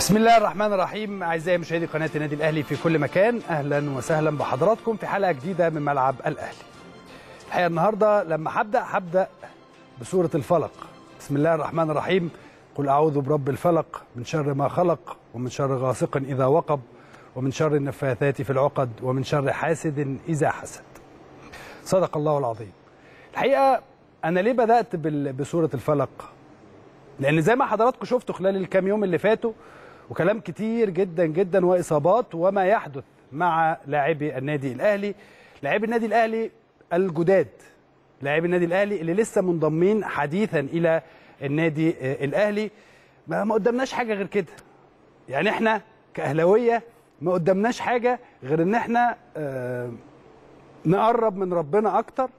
بسم الله الرحمن الرحيم اعزائي مشاهدي قناه النادي الاهلي في كل مكان اهلا وسهلا بحضراتكم في حلقه جديده من ملعب الاهلي. الحقيقه النهارده لما هبدا هبدا بسوره الفلق. بسم الله الرحمن الرحيم قل اعوذ برب الفلق من شر ما خلق ومن شر غاسق اذا وقب ومن شر النفاثات في العقد ومن شر حاسد اذا حسد. صدق الله العظيم. الحقيقه انا ليه بدات بال- بسوره الفلق؟ لان زي ما حضراتكم شفتوا خلال الكام يوم اللي فاتوا وكلام كتير جدا جدا واصابات وما يحدث مع لاعبي النادي الاهلي لاعبي النادي الاهلي الجداد لاعبي النادي الاهلي اللي لسه منضمين حديثا الى النادي آه، الاهلي ما ما قدامناش حاجه غير كده يعني احنا كاهلاويه ما قدامناش حاجه غير ان احنا آه، نقرب من ربنا اكتر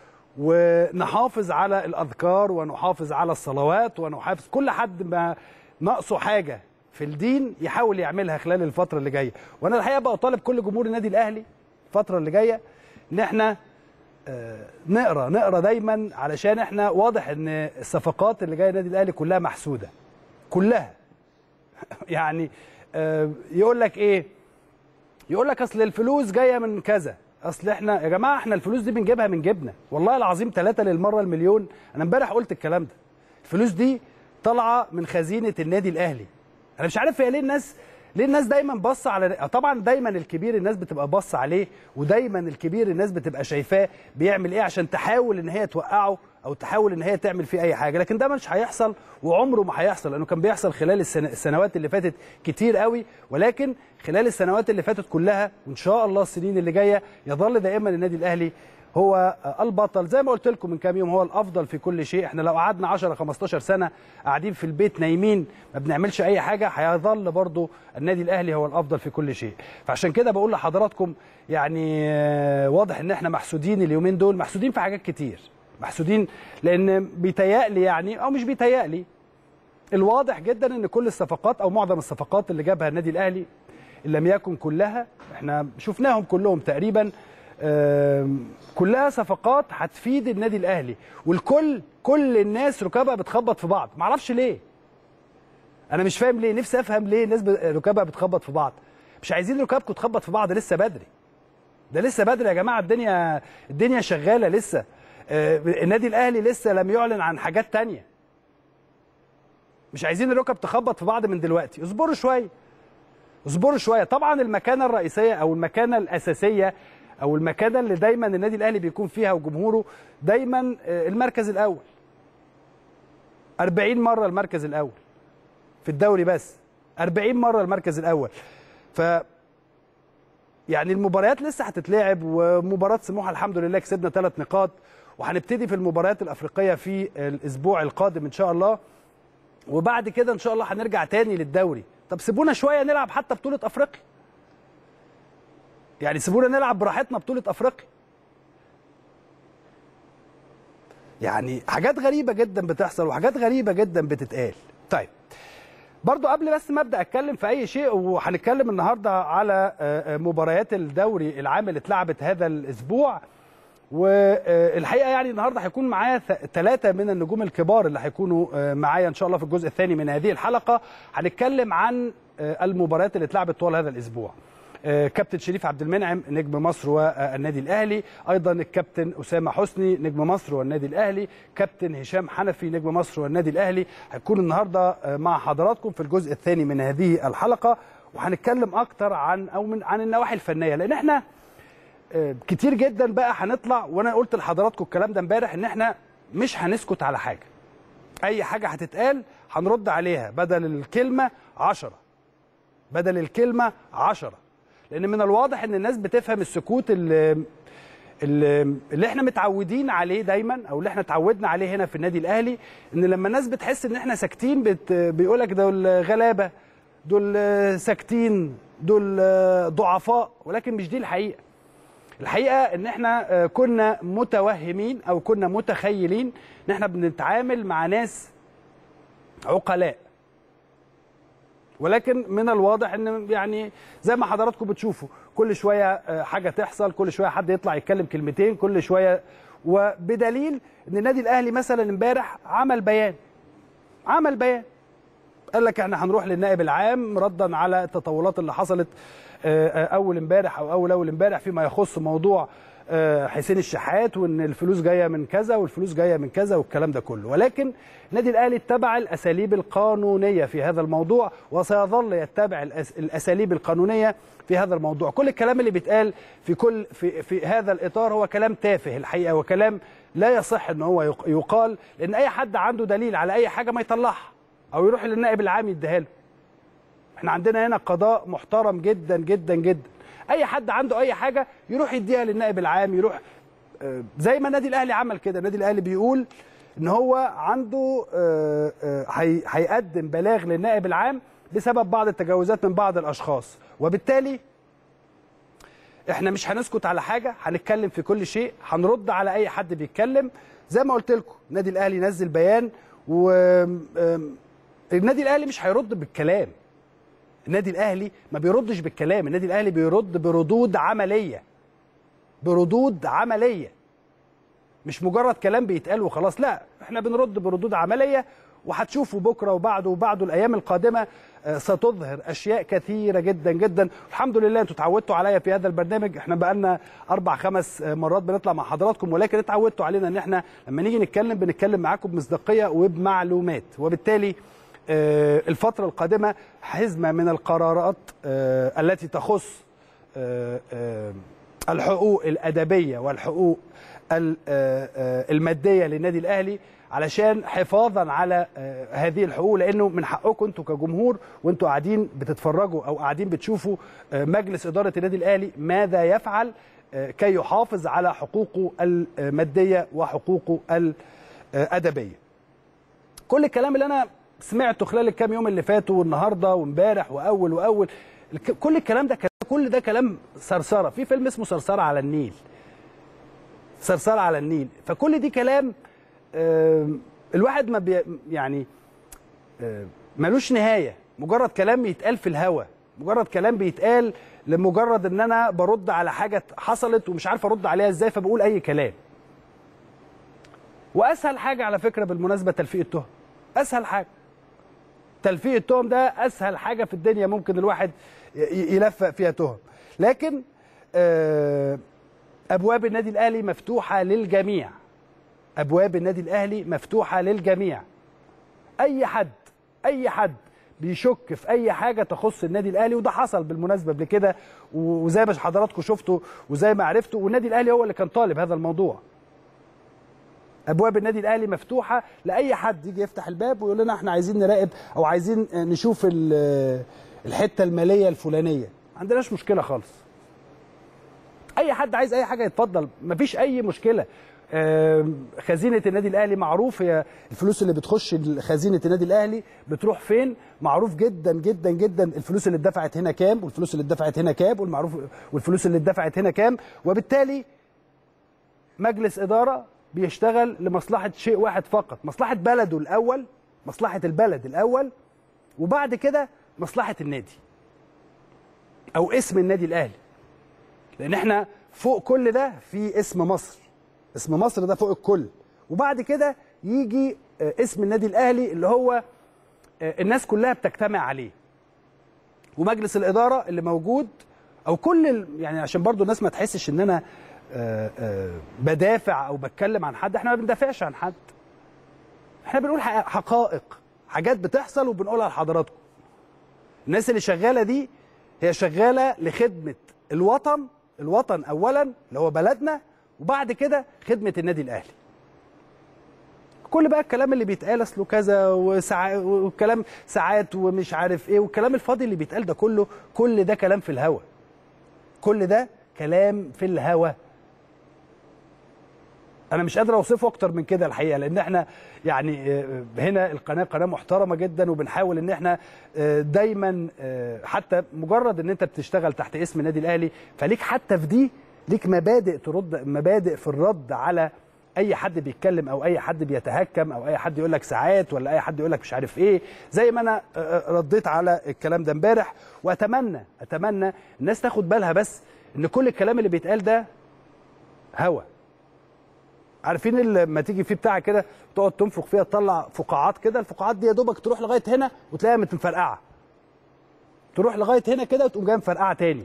ونحافظ على الاذكار ونحافظ على الصلوات ونحافظ كل حد ما ناقصه حاجه في الدين يحاول يعملها خلال الفتره اللي جايه وانا الحقيقه بقى طالب كل جمهور النادي الاهلي الفتره اللي جايه ان احنا آه، نقرا نقرا دايما علشان احنا واضح ان الصفقات اللي جايه النادي الاهلي كلها محسوده كلها يعني آه، يقول لك ايه يقول لك اصل الفلوس جايه من كذا اصل احنا يا جماعه احنا الفلوس دي بنجيبها من جبنا والله العظيم ثلاثة للمره المليون انا امبارح قلت الكلام ده الفلوس دي طالعه من خزينه النادي الاهلي انا مش عارف هي ليه الناس ليه الناس دايما باصه على طبعا دايما الكبير الناس بتبقى باصه عليه ودايما الكبير الناس بتبقى شايفاه بيعمل ايه عشان تحاول ان هي توقعه او تحاول ان هي تعمل فيه اي حاجه لكن ده مش هيحصل وعمره ما هيحصل لانه كان بيحصل خلال السنة السنوات اللي فاتت كتير قوي ولكن خلال السنوات اللي فاتت كلها وان شاء الله السنين اللي جايه يظل دائما النادي الاهلي هو البطل زي ما قلت لكم من كام يوم هو الافضل في كل شيء احنا لو قعدنا 10 15 سنه قاعدين في البيت نايمين ما بنعملش اي حاجه هيظل برضو النادي الاهلي هو الافضل في كل شيء فعشان كده بقول لحضراتكم يعني آه، واضح ان احنا محسودين اليومين دول محسودين في حاجات كتير محسودين لان بيتهيألي يعني او مش بيتهيألي الواضح جدا ان كل الصفقات او معظم الصفقات اللي جابها النادي الاهلي ان لم يكن كلها احنا شفناهم كلهم تقريبا آم، كلها صفقات هتفيد النادي الاهلي والكل كل الناس ركابها بتخبط في بعض معرفش ليه انا مش فاهم ليه نفسي افهم ليه الناس ب- ركابها بتخبط في بعض مش عايزين ركابكم تخبط في بعض لسه بدري ده لسه بدري يا جماعه الدنيا الدنيا شغاله لسه آه، النادي الاهلي لسه لم يعلن عن حاجات تانية مش عايزين الركب تخبط في بعض من دلوقتي اصبروا شويه اصبروا شويه طبعا المكانه الرئيسيه او المكانه الاساسيه او المكانه اللي دايما النادي الاهلي بيكون فيها وجمهوره دايما آه، المركز الاول 40 مره المركز الاول في الدوري بس 40 مره المركز الاول ف يعني المباريات لسه هتتلعب ومباراه سموحه الحمد لله كسبنا ثلاث نقاط وهنبتدي في المباريات الافريقيه في الاسبوع القادم ان شاء الله وبعد كده ان شاء الله هنرجع تاني للدوري طب سيبونا شويه نلعب حتى بطوله افريقيا يعني سيبونا نلعب براحتنا بطوله افريقيا يعني حاجات غريبه جدا بتحصل وحاجات غريبه جدا بتتقال طيب برضو قبل بس ما ابدا اتكلم في اي شيء وهنتكلم النهارده على آه، آه، مباريات الدوري العام اللي اتلعبت هذا الاسبوع والحقيقه يعني النهارده هيكون معايا ثلاثه من النجوم الكبار اللي هيكونوا آه، معايا ان شاء الله في الجزء الثاني من هذه الحلقه هنتكلم عن آه، المباريات اللي اتلعبت طوال هذا الاسبوع آه، كابتن شريف عبد المنعم نجم مصر والنادي الاهلي ايضا الكابتن اسامه حسني نجم مصر والنادي الاهلي كابتن هشام حنفي نجم مصر والنادي الاهلي هيكون النهارده آه، مع حضراتكم في الجزء الثاني من هذه الحلقه وهنتكلم اكتر عن او من عن النواحي الفنيه لان احنا آه، كتير جدا بقى هنطلع وانا قلت لحضراتكم الكلام ده امبارح ان احنا مش هنسكت على حاجه اي حاجه هتتقال هنرد عليها بدل الكلمه عشرة بدل الكلمه عشرة لان من الواضح ان الناس بتفهم السكوت اللي اللي اللي احنا متعودين عليه دايما او اللي احنا اتعودنا عليه هنا في النادي الاهلي ان لما الناس بتحس ان احنا ساكتين بت بيقولك دول غلابه دول ساكتين دول ضعفاء ولكن مش دي الحقيقه الحقيقه ان احنا آه، كنا متوهمين او كنا متخيلين ان احنا بنتعامل مع ناس عقلاء ولكن من الواضح ان يعني زي ما حضراتكم بتشوفوا كل شويه آه، حاجه تحصل كل شويه حد يطلع يتكلم كلمتين كل شويه وبدليل ان النادي الاهلي مثلا امبارح عمل بيان عمل بيان قال لك احنا هنروح للنائب العام ردا على التطورات اللي حصلت آه، آه، اول امبارح او اول اول امبارح فيما يخص موضوع آه، حسين الشحات وان الفلوس جايه من كذا والفلوس جايه من كذا والكلام ده كله ولكن النادي الاهلي اتبع الاساليب القانونيه في هذا الموضوع وسيظل يتبع الأس- الاساليب القانونيه في هذا الموضوع كل الكلام اللي بيتقال في كل في في هذا الاطار هو كلام تافه الحقيقه وكلام لا يصح ان هو يق- يقال لان اي حد عنده دليل على اي حاجه ما يطلعها او يروح للنائب العام يديها له احنا عندنا هنا قضاء محترم جدا جدا جدا اي حد عنده اي حاجه يروح يديها للنائب العام يروح آه، زي ما النادي الاهلي عمل كده النادي الاهلي بيقول ان هو عنده آه، آه، هي- هيقدم بلاغ للنائب العام بسبب بعض التجاوزات من بعض الاشخاص وبالتالي احنا مش هنسكت على حاجه هنتكلم في كل شيء هنرد على اي حد بيتكلم زي ما قلت لكم النادي الاهلي نزل بيان و آم، النادي الاهلي مش هيرد بالكلام النادي الاهلي ما بيردش بالكلام النادي الاهلي بيرد بردود عمليه بردود عمليه مش مجرد كلام بيتقال وخلاص لا احنا بنرد بردود عمليه وهتشوفوا بكره وبعده وبعده الايام القادمه آه، ستظهر اشياء كثيره جدا جدا الحمد لله انتوا اتعودتوا عليا في هذا البرنامج احنا بقالنا اربع خمس آه، مرات بنطلع مع حضراتكم ولكن اتعودتوا علينا ان احنا لما نيجي نتكلم بنتكلم معاكم بمصداقيه وبمعلومات وبالتالي آه، الفتره القادمه حزمه من القرارات آه، التي تخص آه، آه، الحقوق الادبيه والحقوق ال- آه، آه، الماديه للنادي الاهلي علشان حفاظا على آه، هذه الحقوق لانه من حقكم انتوا كجمهور وانتوا قاعدين بتتفرجوا او قاعدين بتشوفوا آه، مجلس اداره النادي الاهلي ماذا يفعل آه، كي يحافظ على حقوقه الماديه وحقوقه الادبيه. كل الكلام اللي انا سمعته خلال الكام يوم اللي فاتوا والنهارده وامبارح واول واول الك- كل الكلام ده كل ده كلام صرصره في فيلم اسمه صرصره على النيل صرصره على النيل فكل دي كلام آم، الواحد ما بي يعني آم، ملوش نهايه مجرد كلام يتقال في الهوا مجرد كلام بيتقال لمجرد ان انا برد على حاجه حصلت ومش عارف ارد عليها ازاي فبقول اي كلام واسهل حاجه على فكره بالمناسبه تلفيق التهم اسهل حاجه تلفيق التهم ده اسهل حاجه في الدنيا ممكن الواحد ي- ي- يلفق فيها تهم لكن آه، ابواب النادي الاهلي مفتوحه للجميع ابواب النادي الاهلي مفتوحه للجميع اي حد اي حد بيشك في اي حاجه تخص النادي الاهلي وده حصل بالمناسبه قبل كده و- وزي ما حضراتكم شفتوا وزي ما عرفتوا والنادي الاهلي هو اللي كان طالب هذا الموضوع ابواب النادي الاهلي مفتوحه لاي حد يجي يفتح الباب ويقول لنا احنا عايزين نراقب او عايزين نشوف ال- الحته الماليه الفلانيه ما عندناش مشكله خالص اي حد عايز اي حاجه يتفضل مفيش اي مشكله آم، خزينه النادي الاهلي معروف هي الفلوس اللي بتخش خزينه النادي الاهلي بتروح فين معروف جدا جدا جدا الفلوس اللي اتدفعت هنا كام والفلوس اللي اتدفعت هنا كام والمعروف والفلوس اللي اتدفعت هنا كام وبالتالي مجلس اداره بيشتغل لمصلحه شيء واحد فقط مصلحه بلده الاول مصلحه البلد الاول وبعد كده مصلحه النادي او اسم النادي الاهلي لان احنا فوق كل ده في اسم مصر اسم مصر ده فوق الكل وبعد كده يجي آه، اسم النادي الاهلي اللي هو آه، الناس كلها بتجتمع عليه ومجلس الاداره اللي موجود او كل ال- يعني عشان برضو الناس ما تحسش ان انا آه، آه، بدافع او بتكلم عن حد احنا ما بندافعش عن حد احنا بنقول حق- حقائق حاجات بتحصل وبنقولها لحضراتكم الناس اللي شغاله دي هي شغاله لخدمه الوطن الوطن اولا اللي هو بلدنا وبعد كده خدمه النادي الاهلي كل بقى الكلام اللي بيتقال اصله كذا وساعات والكلام ساعات ومش عارف ايه والكلام الفاضي اللي بيتقال ده كله كل ده كلام في الهوا كل ده كلام في الهوا انا مش قادر اوصفه اكتر من كده الحقيقه لان احنا يعني آه، هنا القناه قناه محترمه جدا وبنحاول ان احنا آه، دايما آه، حتى مجرد ان انت بتشتغل تحت اسم النادي الاهلي فليك حتى في دي ليك مبادئ ترد مبادئ في الرد على اي حد بيتكلم او اي حد بيتهكم او اي حد يقول لك ساعات ولا اي حد يقول لك مش عارف ايه زي ما انا آه، آه، رديت على الكلام ده امبارح واتمنى اتمنى الناس تاخد بالها بس ان كل الكلام اللي بيتقال ده هوا عارفين لما تيجي في بتاع كده تقعد تنفخ فيها تطلع فقاعات كده الفقاعات دي يا دوبك تروح لغايه هنا وتلاقيها متفرقعه تروح لغايه هنا كده وتقوم جايه مفرقعه تاني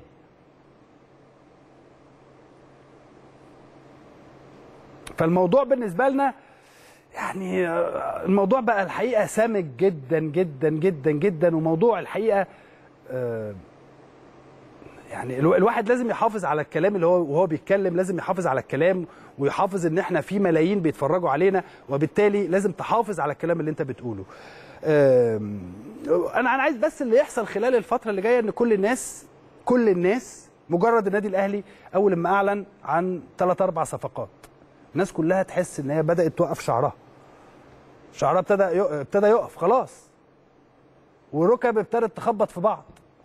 فالموضوع بالنسبه لنا يعني آه، الموضوع بقى الحقيقه سامج جدا جدا جدا جدا وموضوع الحقيقه آه، يعني الو- الواحد لازم يحافظ على الكلام اللي هو وهو بيتكلم لازم يحافظ على الكلام ويحافظ ان احنا في ملايين بيتفرجوا علينا وبالتالي لازم تحافظ على الكلام اللي انت بتقوله. آم، انا انا عايز بس اللي يحصل خلال الفتره اللي جايه ان كل الناس كل الناس مجرد النادي الاهلي اول ما اعلن عن ثلاث اربع صفقات الناس كلها تحس ان هي بدات توقف شعرها. شعرها ابتدى يق- ابتدى يقف خلاص. والركب ابتدت تخبط في بعض.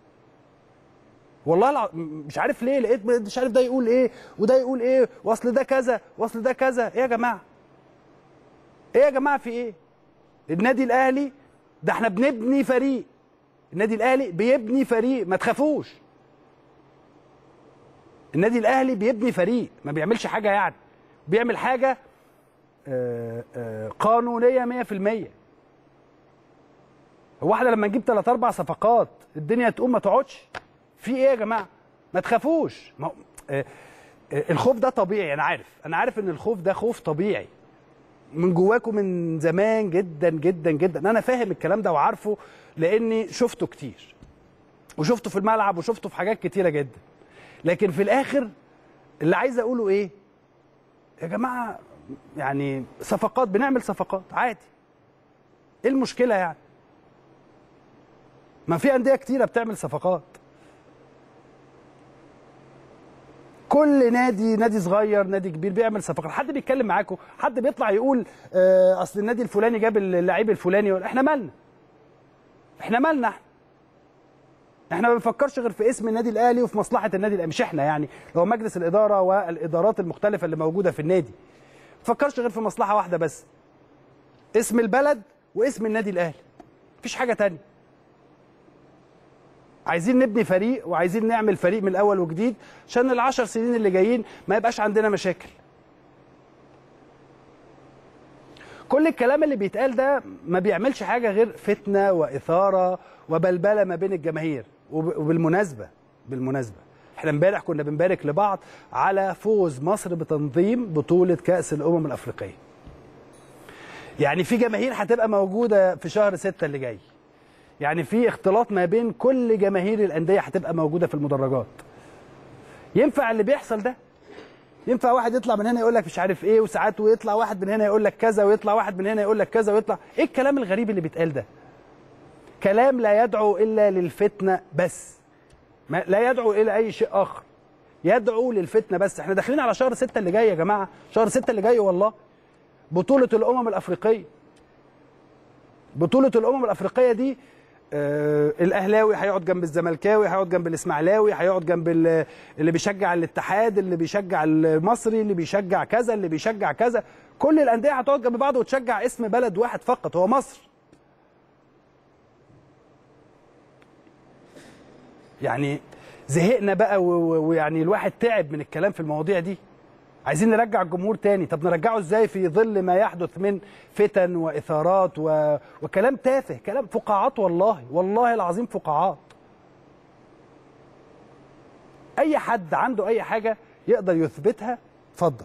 والله الع... مش عارف ليه لقيت مش عارف ده يقول ايه وده يقول ايه واصل ده كذا واصل ده كذا ايه يا جماعه ايه يا جماعه في ايه النادي الاهلي ده احنا بنبني فريق النادي الاهلي بيبني فريق ما تخافوش النادي الاهلي بيبني فريق ما بيعملش حاجه يعني بيعمل حاجه آه، آه، قانونيه 100% هو احنا لما نجيب ثلاث اربع صفقات الدنيا تقوم ما تقعدش في ايه يا جماعه ما تخافوش ما هو- آه، آه، الخوف ده طبيعي انا عارف انا عارف ان الخوف ده خوف طبيعي من جواكم من زمان جدا جدا جدا انا فاهم الكلام ده وعارفه لاني شفته كتير وشفته في الملعب وشفته في حاجات كتيره جدا لكن في الاخر اللي عايز اقوله ايه يا جماعه يعني صفقات بنعمل صفقات عادي ايه المشكله يعني ما في انديه كتيره بتعمل صفقات كل نادي نادي صغير نادي كبير بيعمل صفقات حد بيتكلم معاكم حد بيطلع يقول آه اصل النادي الفلاني جاب اللعيب الفلاني احنا مالنا احنا مالنا احنا احنا ما بنفكرش غير في اسم النادي الاهلي وفي مصلحه النادي الاهلي مش احنا يعني هو مجلس الاداره والادارات المختلفه اللي موجوده في النادي ما بنفكرش غير في مصلحه واحده بس اسم البلد واسم النادي الاهلي مفيش حاجه تانية عايزين نبني فريق وعايزين نعمل فريق من الاول وجديد عشان العشر سنين اللي جايين ما يبقاش عندنا مشاكل كل الكلام اللي بيتقال ده ما بيعملش حاجه غير فتنه واثاره وبلبله ما بين الجماهير وب- وبالمناسبه بالمناسبه احنا امبارح كنا بنبارك لبعض على فوز مصر بتنظيم بطوله كاس الامم الافريقيه يعني في جماهير هتبقى موجوده في شهر ستة اللي جاي يعني في اختلاط ما بين كل جماهير الانديه هتبقى موجوده في المدرجات ينفع اللي بيحصل ده ينفع واحد يطلع من هنا يقول لك مش عارف ايه وساعات ويطلع واحد من هنا يقول لك كذا ويطلع واحد من هنا يقول لك كذا ويطلع ايه الكلام الغريب اللي بيتقال ده كلام لا يدعو الا للفتنه بس ما لا يدعو الى اي شيء اخر يدعو للفتنه بس احنا داخلين على شهر ستة اللي جاي يا جماعه شهر ستة اللي جاي والله بطوله الامم الافريقيه بطوله الامم الافريقيه دي آه الاهلاوي هيقعد جنب الزملكاوي هيقعد جنب الاسماعيلاوي هيقعد جنب ال- اللي بيشجع الاتحاد اللي بيشجع المصري اللي بيشجع كذا اللي بيشجع كذا كل الانديه هتقعد جنب بعض وتشجع اسم بلد واحد فقط هو مصر يعني زهقنا بقى و- و- ويعني الواحد تعب من الكلام في المواضيع دي عايزين نرجع الجمهور تاني طب نرجعه ازاي في ظل ما يحدث من فتن واثارات و... وكلام تافه كلام فقاعات والله والله العظيم فقاعات اي حد عنده اي حاجه يقدر يثبتها اتفضل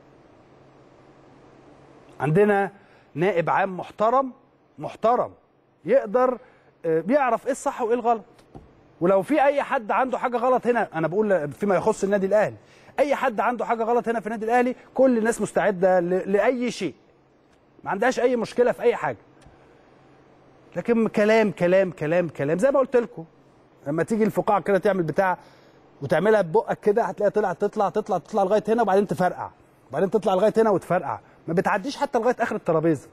عندنا نائب عام محترم محترم يقدر آه، بيعرف ايه الصح وايه الغلط ولو في اي حد عنده حاجه غلط هنا انا بقول فيما يخص النادي الاهلي اي حد عنده حاجه غلط هنا في النادي الاهلي كل الناس مستعده ل- لاي شيء ما عندهاش اي مشكله في اي حاجه لكن كلام كلام كلام كلام زي ما قلت لكم لما تيجي الفقاعه كده تعمل بتاع وتعملها ببقك كده هتلاقيها طلعت تطلع تطلع تطلع لغايه هنا وبعدين تفرقع وبعدين تطلع لغايه هنا وتفرقع ما بتعديش حتى لغايه اخر الترابيزه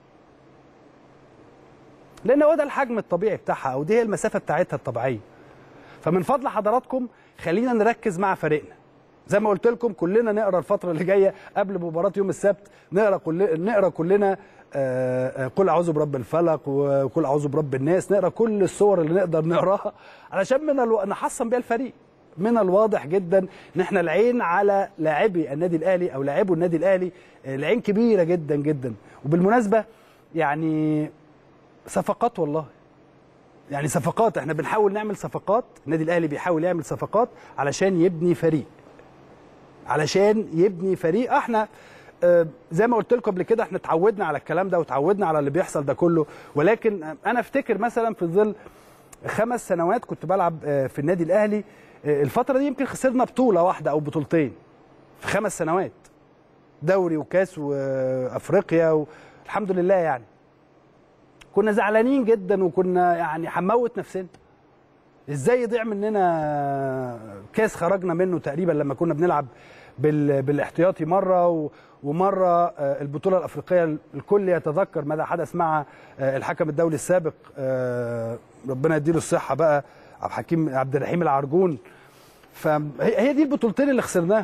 لان هو ده الحجم الطبيعي بتاعها او دي هي المسافه بتاعتها الطبيعيه فمن فضل حضراتكم خلينا نركز مع فريقنا زي ما قلت لكم كلنا نقرا الفتره اللي جايه قبل مباراه يوم السبت نقرا كل نقرا كلنا آه، آه، قل اعوذ برب الفلق وقل اعوذ برب الناس نقرا كل الصور اللي نقدر نقراها علشان من الو... نحصن بيها الفريق من الواضح جدا ان احنا العين على لاعبي النادي الاهلي او لاعبو النادي الاهلي العين كبيره جدا جدا وبالمناسبه يعني صفقات والله يعني صفقات احنا بنحاول نعمل صفقات النادي الاهلي بيحاول يعمل صفقات علشان يبني فريق علشان يبني فريق احنا آه، زي ما قلت لكم قبل كده احنا اتعودنا على الكلام ده وتعودنا على اللي بيحصل ده كله ولكن انا افتكر مثلا في ظل خمس سنوات كنت بلعب آه، في النادي الاهلي آه، الفتره دي يمكن خسرنا بطوله واحده او بطولتين في خمس سنوات دوري وكاس وافريقيا والحمد لله يعني كنا زعلانين جدا وكنا يعني هنموت نفسنا ازاي يضيع مننا كاس خرجنا منه تقريبا لما كنا بنلعب بال... بالاحتياطي مره و... ومره آه، البطوله الافريقيه الكل يتذكر ماذا حدث مع آه، الحكم الدولي السابق آه، ربنا يديله الصحه بقى عبد الحكيم عبد الرحيم العرجون فهي هي دي البطولتين اللي خسرناها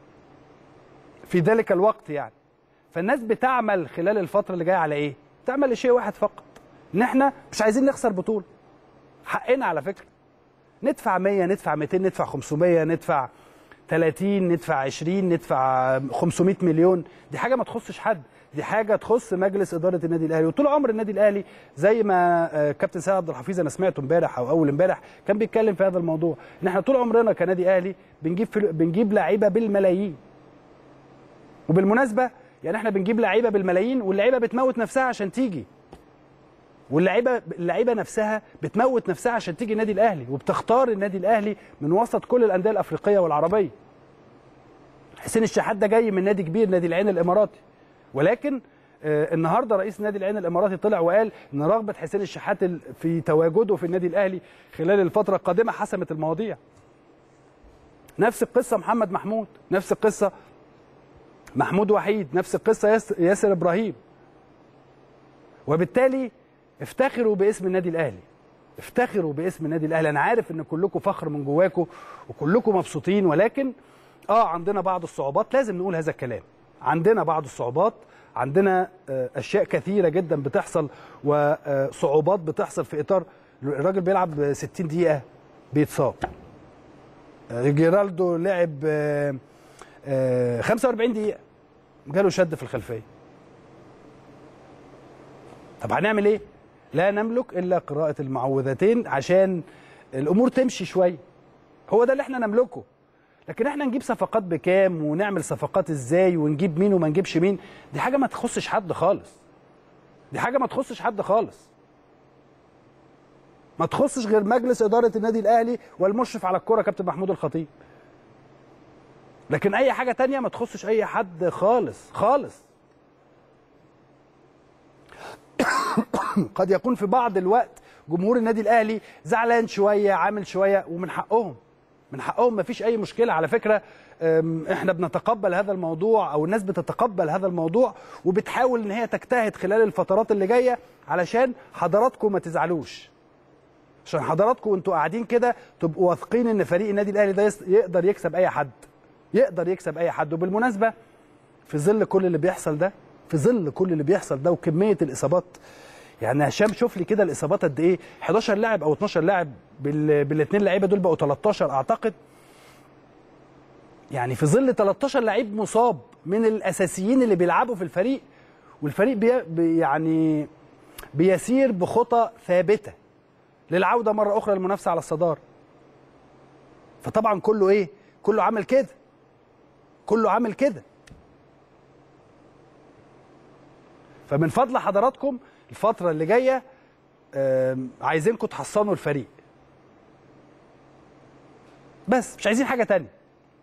في ذلك الوقت يعني فالناس بتعمل خلال الفتره اللي جايه على ايه؟ تعمل لشيء واحد فقط ان احنا مش عايزين نخسر بطوله حقنا على فكره ندفع 100 ندفع 200 ندفع 500 ندفع 30 ندفع 20 ندفع 500 مليون دي حاجه ما تخصش حد دي حاجه تخص مجلس اداره النادي الاهلي وطول عمر النادي الاهلي زي ما آه، كابتن سيد عبد الحفيظ انا سمعته امبارح او اول امبارح كان بيتكلم في هذا الموضوع ان احنا طول عمرنا كنادي اهلي بنجيب فلو بنجيب لعيبه بالملايين وبالمناسبه يعني احنا بنجيب لعيبه بالملايين واللعيبه بتموت نفسها عشان تيجي واللعيبه اللعيبه نفسها بتموت نفسها عشان تيجي النادي الاهلي وبتختار النادي الاهلي من وسط كل الانديه الافريقيه والعربيه حسين الشحات ده جاي من نادي كبير نادي العين الاماراتي ولكن آه، النهارده رئيس نادي العين الاماراتي طلع وقال ان رغبه حسين الشحات ال- في تواجده في النادي الاهلي خلال الفتره القادمه حسمت المواضيع نفس القصه محمد محمود نفس القصه محمود وحيد نفس القصه ياس- ياسر ابراهيم وبالتالي افتخروا باسم النادي الاهلي افتخروا باسم النادي الاهلي انا عارف ان كلكم فخر من جواكم وكلكم مبسوطين ولكن اه عندنا بعض الصعوبات لازم نقول هذا الكلام عندنا بعض الصعوبات عندنا آه، اشياء كثيره جدا بتحصل وصعوبات بتحصل في اطار الراجل بيلعب 60 دقيقه بيتصاب آه، جيرالدو لعب آه، آه، 45 دقيقه جاله شد في الخلفيه طب هنعمل ايه لا نملك الا قراءه المعوذتين عشان الامور تمشي شويه هو ده اللي احنا نملكه لكن احنا نجيب صفقات بكام ونعمل صفقات ازاي ونجيب مين وما نجيبش مين دي حاجه ما تخصش حد خالص دي حاجه ما تخصش حد خالص ما تخصش غير مجلس اداره النادي الاهلي والمشرف على الكره كابتن محمود الخطيب لكن اي حاجه تانية ما تخصش اي حد خالص خالص قد يكون في بعض الوقت جمهور النادي الاهلي زعلان شويه عامل شويه ومن حقهم من حقهم مفيش اي مشكله على فكره أم، احنا بنتقبل هذا الموضوع او الناس بتتقبل هذا الموضوع وبتحاول ان هي تجتهد خلال الفترات اللي جايه علشان حضراتكم ما تزعلوش عشان حضراتكم وانتوا قاعدين كده تبقوا واثقين ان فريق النادي الاهلي ده يس- يقدر يكسب اي حد يقدر يكسب اي حد وبالمناسبه في ظل كل اللي بيحصل ده في ظل كل اللي بيحصل ده وكميه الاصابات يعني هشام شوف لي كده الاصابات قد ايه 11 لاعب او 12 لاعب بال... بالاثنين لعيبه دول بقوا 13 اعتقد يعني في ظل 13 لعيب مصاب من الاساسيين اللي بيلعبوا في الفريق والفريق بي... بي يعني بيسير بخطى ثابته للعوده مره اخرى للمنافسه على الصداره فطبعا كله ايه كله عامل كده كله عامل كده فمن فضل حضراتكم الفترة اللي جاية آم، عايزينكم تحصنوا الفريق بس مش عايزين حاجة تانية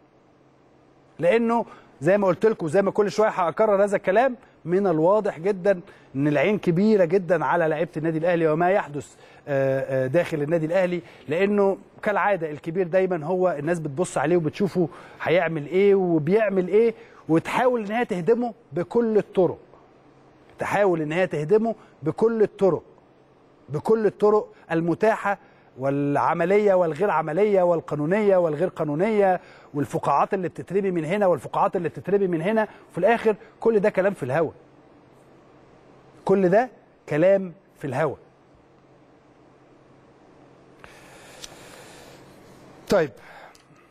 لأنه زي ما قلت لكم زي ما كل شوية هأكرر هذا الكلام من الواضح جدا إن العين كبيرة جدا على لعيبة النادي الأهلي وما يحدث آه، آه، داخل النادي الأهلي لأنه كالعادة الكبير دايما هو الناس بتبص عليه وبتشوفه هيعمل إيه وبيعمل إيه وتحاول إن هي تهدمه بكل الطرق تحاول ان هي تهدمه بكل الطرق بكل الطرق المتاحه والعمليه والغير عمليه والقانونيه والغير قانونيه والفقاعات اللي بتترمي من هنا والفقاعات اللي بتترمي من هنا وفي الاخر كل ده كلام في الهوا كل ده كلام في الهوا طيب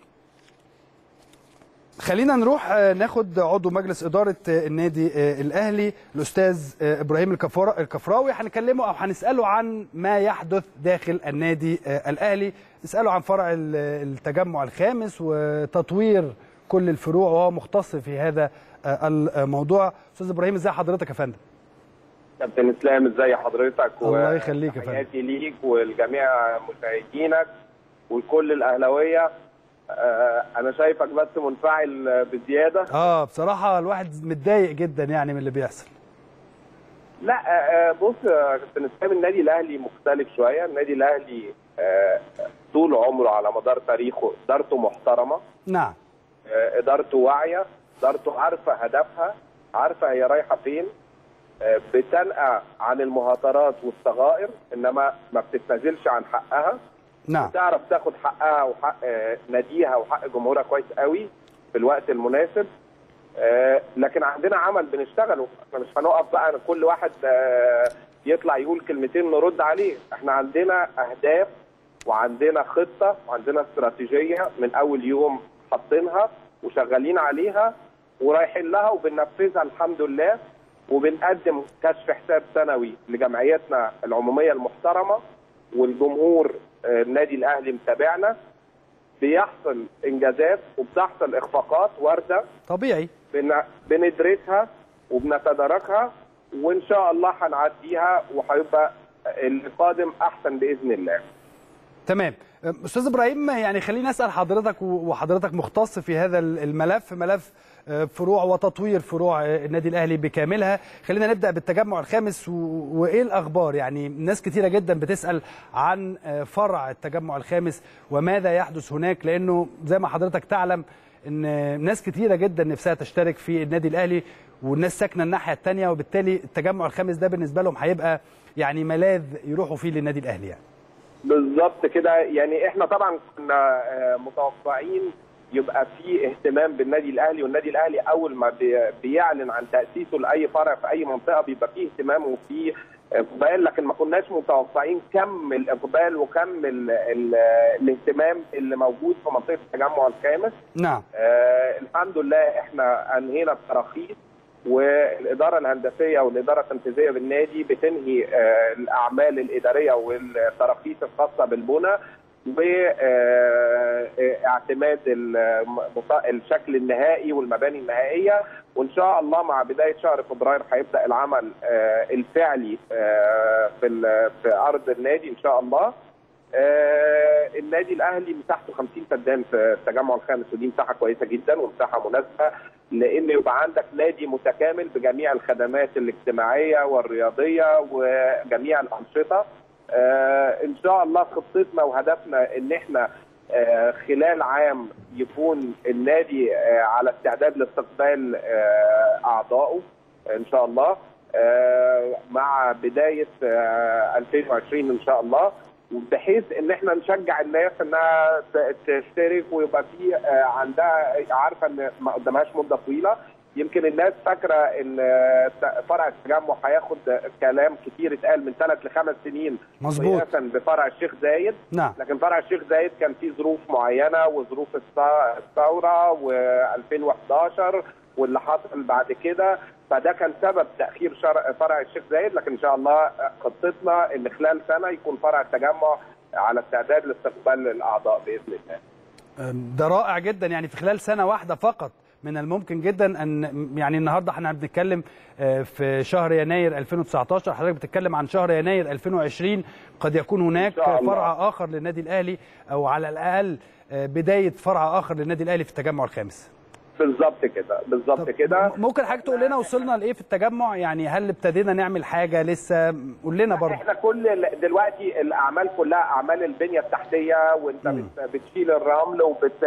خلينا نروح آه، ناخد عضو مجلس اداره آه، النادي آه، الاهلي الاستاذ آه، ابراهيم الكفرا- الكفراوي هنكلمه او هنساله عن ما يحدث داخل النادي آه، الاهلي نساله عن فرع ال- التجمع الخامس وتطوير كل الفروع وهو مختص في هذا آه، الموضوع استاذ ابراهيم ازي حضرتك يا فندم كابتن اسلام ازي حضرتك الله يخليك يا فندم. تحياتي ليك ولجميع مشاهدينك وكل الاهلاويه آه، انا شايفك بس منفعل بزياده اه بصراحه الواحد متضايق جدا يعني من اللي بيحصل لا آه، بص يا كابتن اسلام النادي الاهلي مختلف شويه النادي الاهلي آه، طول عمره على مدار تاريخه ادارته محترمه نعم آه، ادارته واعيه ادارته عارفه هدفها عارفه هي رايحه فين آه، بتنقى عن المهاترات والصغائر انما ما بتتنازلش عن حقها نعم تعرف تاخد حقها وحق آه، ناديها وحق جمهورها كويس قوي في الوقت المناسب آه، لكن عندنا عمل بنشتغله احنا مش هنقف بقى كل واحد آه، يطلع يقول كلمتين نرد عليه احنا عندنا اهداف وعندنا خطه وعندنا استراتيجيه من اول يوم حاطينها وشغالين عليها ورايحين لها وبننفذها الحمد لله وبنقدم كشف حساب سنوي لجمعيتنا العموميه المحترمه والجمهور آه، النادي الاهلي متابعنا بيحصل انجازات وبتحصل اخفاقات وارده طبيعي بن- بندرسها وبنتداركها وان شاء الله هنعديها وهيبقى القادم احسن باذن الله تمام استاذ ابراهيم يعني خليني اسال حضرتك وحضرتك مختص في هذا الملف ملف آه، فروع وتطوير فروع آه، النادي الاهلي بكاملها خلينا نبدا بالتجمع الخامس و- وايه الاخبار يعني ناس كتيره جدا بتسال عن آه، فرع التجمع الخامس وماذا يحدث هناك لانه زي ما حضرتك تعلم ان ناس كتيره جدا نفسها تشترك في النادي الاهلي والناس ساكنه الناحيه الثانيه وبالتالي التجمع الخامس ده بالنسبه لهم هيبقى يعني ملاذ يروحوا فيه للنادي الاهلي يعني بالظبط كده يعني احنا طبعا كنا آه، متوقعين يبقى في اهتمام بالنادي الاهلي والنادي الاهلي اول ما بي- بيعلن عن تاسيسه لاي فرع في اي منطقه بيبقى فيه اهتمام وفيه اقبال لكن ما كناش متوقعين كم الاقبال وكم ال ال الاهتمام اللي موجود في منطقه التجمع الخامس نعم آه الحمد لله احنا انهينا التراخيص والاداره الهندسيه والاداره التنفيذيه بالنادي بتنهي آه الاعمال الاداريه والتراخيص الخاصه بالبنى واعتماد الشكل النهائي والمباني النهائيه وان شاء الله مع بدايه شهر فبراير هيبدا العمل آه، الفعلي آه، في ال- في ارض النادي ان شاء الله آه، النادي الاهلي مساحته 50 فدان في التجمع الخامس ودي مساحه كويسه جدا ومساحه مناسبه لان يبقى عندك نادي متكامل بجميع الخدمات الاجتماعيه والرياضيه وجميع الانشطه آه، ان شاء الله خطتنا وهدفنا ان احنا آه، خلال عام يكون النادي آه، على استعداد لاستقبال آه، اعضائه ان شاء الله آه، مع بدايه آه، 2020 ان شاء الله بحيث ان احنا نشجع الناس انها ت- تشترك ويبقى في آه، عندها عارفه ان ما قدامهاش مده طويله يمكن الناس فاكره ان آه، فرع التجمع هياخد كلام كتير اتقال من ثلاث لخمس سنين مظبوط. قياسا بفرع الشيخ زايد نعم لكن فرع الشيخ زايد كان فيه ظروف معينه وظروف الث- الثوره و2011 واللي حصل بعد كده فده كان سبب تاخير شرع فرع الشيخ زايد لكن ان شاء الله خطتنا ان خلال سنه يكون فرع التجمع على استعداد لاستقبال الاعضاء باذن الله. ده رائع جدا يعني في خلال سنه واحده فقط من الممكن جدا ان يعني النهارده احنا بنتكلم آه، في شهر يناير 2019 حضرتك بتتكلم عن شهر يناير 2020 قد يكون هناك إن شاء الله. فرع اخر للنادي الاهلي او على الاقل آه، بدايه فرع اخر للنادي الاهلي في التجمع الخامس بالظبط كده بالظبط كده ممكن حضرتك تقول لنا وصلنا لايه في التجمع يعني هل ابتدينا نعمل حاجه لسه قول لنا برضه احنا كل ال- دلوقتي الاعمال كلها اعمال البنيه التحتيه وانت مم. بت- بتشيل الرمل وبت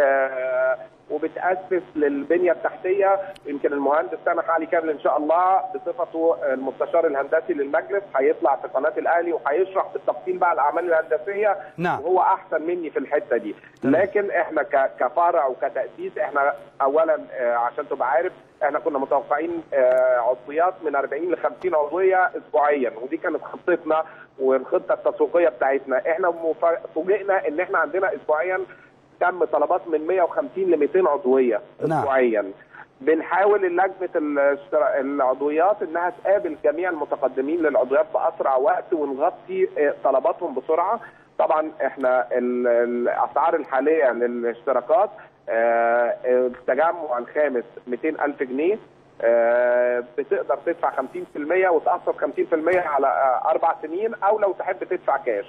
وبتاسس للبنيه التحتيه يمكن المهندس سامح علي كامل ان شاء الله بصفته المستشار الهندسي للمجلس هيطلع في قناه الاهلي وهيشرح بالتفصيل بقى الاعمال الهندسيه نعم. وهو احسن مني في الحته دي تمام. لكن احنا ك- كفرع وكتاسيس احنا اولا آه، عشان تبقى عارف احنا كنا متوقعين آه، عضويات من 40 ل 50 عضويه اسبوعيا ودي كانت خطتنا والخطه التسويقيه بتاعتنا احنا مفا- فوجئنا ان احنا عندنا اسبوعيا كم طلبات من 150 ل 200 عضويه نعم. اسبوعيا بنحاول لجنه الاشترا- العضويات انها تقابل جميع المتقدمين للعضويات باسرع وقت ونغطي آه، طلباتهم بسرعه طبعا احنا ال- الاسعار الحاليه للاشتراكات آه، التجمع الخامس 200 الف جنيه آه، بتقدر تدفع 50% وتقسط 50% على آه، اربع سنين او لو تحب تدفع كاش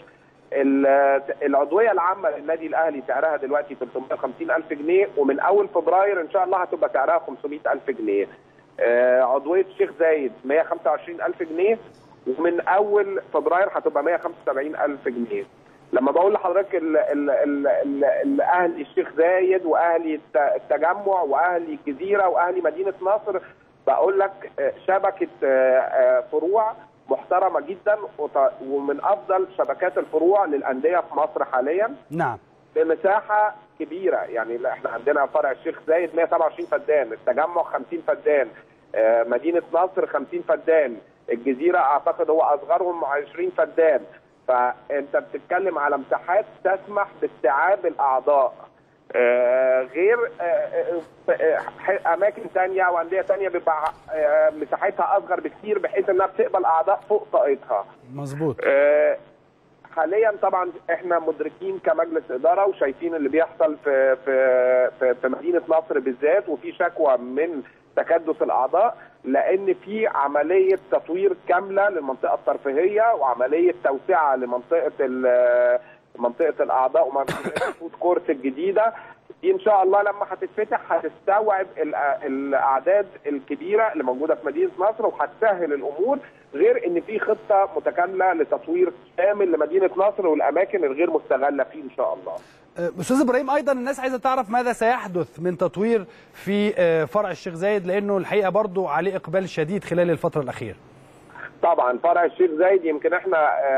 ال- العضويه العامه للنادي الاهلي سعرها دلوقتي 350 الف جنيه ومن اول فبراير ان شاء الله هتبقى سعرها 500 الف جنيه آه، عضويه الشيخ زايد 125 الف جنيه ومن اول فبراير هتبقى 175 الف جنيه لما بقول لحضرتك ال- ال- ال- ال- ال- اهلي الشيخ زايد واهلي الت- التجمع واهلي الجزيره واهلي مدينه نصر بقول لك آه، شبكه آه، آه، فروع محترمه جدا وط- ومن افضل شبكات الفروع للانديه في مصر حاليا نعم بمساحه كبيره يعني لا، احنا عندنا فرع الشيخ زايد 127 فدان التجمع 50 فدان آه، مدينه نصر 50 فدان الجزيره اعتقد هو اصغرهم 20 فدان فانت بتتكلم على مساحات تسمح باستيعاب الاعضاء آه، غير آه، آه، آه، ح- اماكن تانية وانديه تانية بيبقى آه، مساحتها اصغر بكتير بحيث انها بتقبل اعضاء فوق طاقتها مظبوط آه، حاليا طبعا احنا مدركين كمجلس اداره وشايفين اللي بيحصل في في في, في مدينه نصر بالذات وفي شكوى من تكدس الاعضاء لان في عمليه تطوير كامله للمنطقه الترفيهيه وعمليه توسعه لمنطقه ال- منطقه الاعضاء ومنطقه الفود كورت الجديده دي ان شاء الله لما هتتفتح هتستوعب الأ- الاعداد الكبيره اللي موجوده في مدينه نصر وهتسهل الامور غير ان في خطه متكامله لتطوير شامل لمدينه نصر والاماكن الغير مستغله فيه ان شاء الله. آه، استاذ ابراهيم ايضا الناس عايزه تعرف ماذا سيحدث من تطوير في آه، فرع الشيخ زايد لانه الحقيقه برضو عليه اقبال شديد خلال الفتره الاخيره طبعا فرع الشيخ زايد يمكن احنا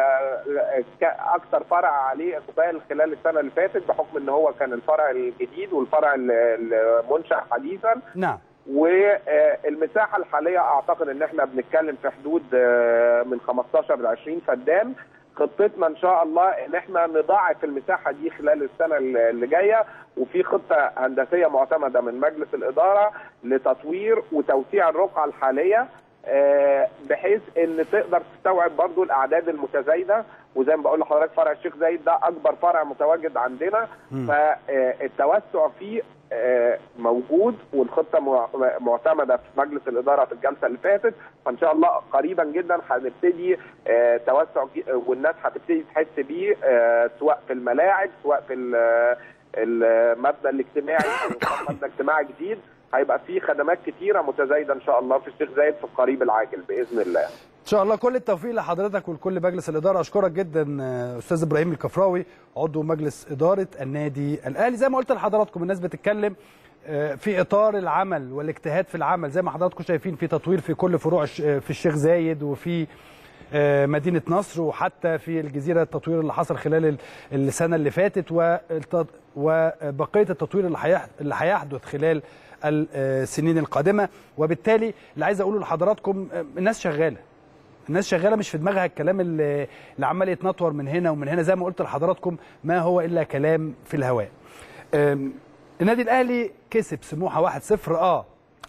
آه، ك- اكتر فرع عليه اقبال خلال السنه اللي فاتت بحكم ان هو كان الفرع الجديد والفرع ال- المنشا حديثا نعم والمساحه الحاليه اعتقد ان احنا بنتكلم في حدود آه، من 15 ل 20 فدان خطتنا ان شاء الله ان احنا نضاعف المساحه دي خلال السنه اللي جايه وفي خطه هندسيه معتمده من مجلس الاداره لتطوير وتوسيع الرقعه الحاليه آه، بحيث ان تقدر تستوعب برضو الاعداد المتزايده وزي ما بقول لحضرتك فرع الشيخ زايد ده اكبر فرع متواجد عندنا فالتوسع فيه آه، موجود والخطه مع- معتمده في مجلس الاداره في الجلسه اللي فاتت فان شاء الله قريبا جدا هنبتدي آه، توسع جي- والناس هتبتدي تحس بيه آه، سواء في الملاعب سواء في ال- المبنى الاجتماعي أو مبنى اجتماعي جديد هيبقى فيه خدمات كتيره متزايده ان شاء الله في الشيخ زايد في القريب العاجل باذن الله. ان شاء الله كل التوفيق لحضرتك ولكل مجلس الاداره اشكرك جدا آه، استاذ ابراهيم الكفراوي عضو مجلس اداره النادي الاهلي زي ما قلت لحضراتكم الناس بتتكلم آه، في اطار العمل والاجتهاد في العمل زي ما حضراتكم شايفين في تطوير في كل فروع الش- آه، في الشيخ زايد وفي آه، مدينه نصر وحتى في الجزيره التطوير اللي حصل خلال ال- السنه اللي فاتت والت- وبقيه التطوير اللي هيح- اللي هيحدث خلال السنين القادمه وبالتالي اللي عايز اقوله لحضراتكم آه، الناس شغاله الناس شغاله مش في دماغها الكلام اللي اللي عمال يتنطور من هنا ومن هنا زي ما قلت لحضراتكم ما هو الا كلام في الهواء. أم، النادي الاهلي كسب سموحه 1-0 اه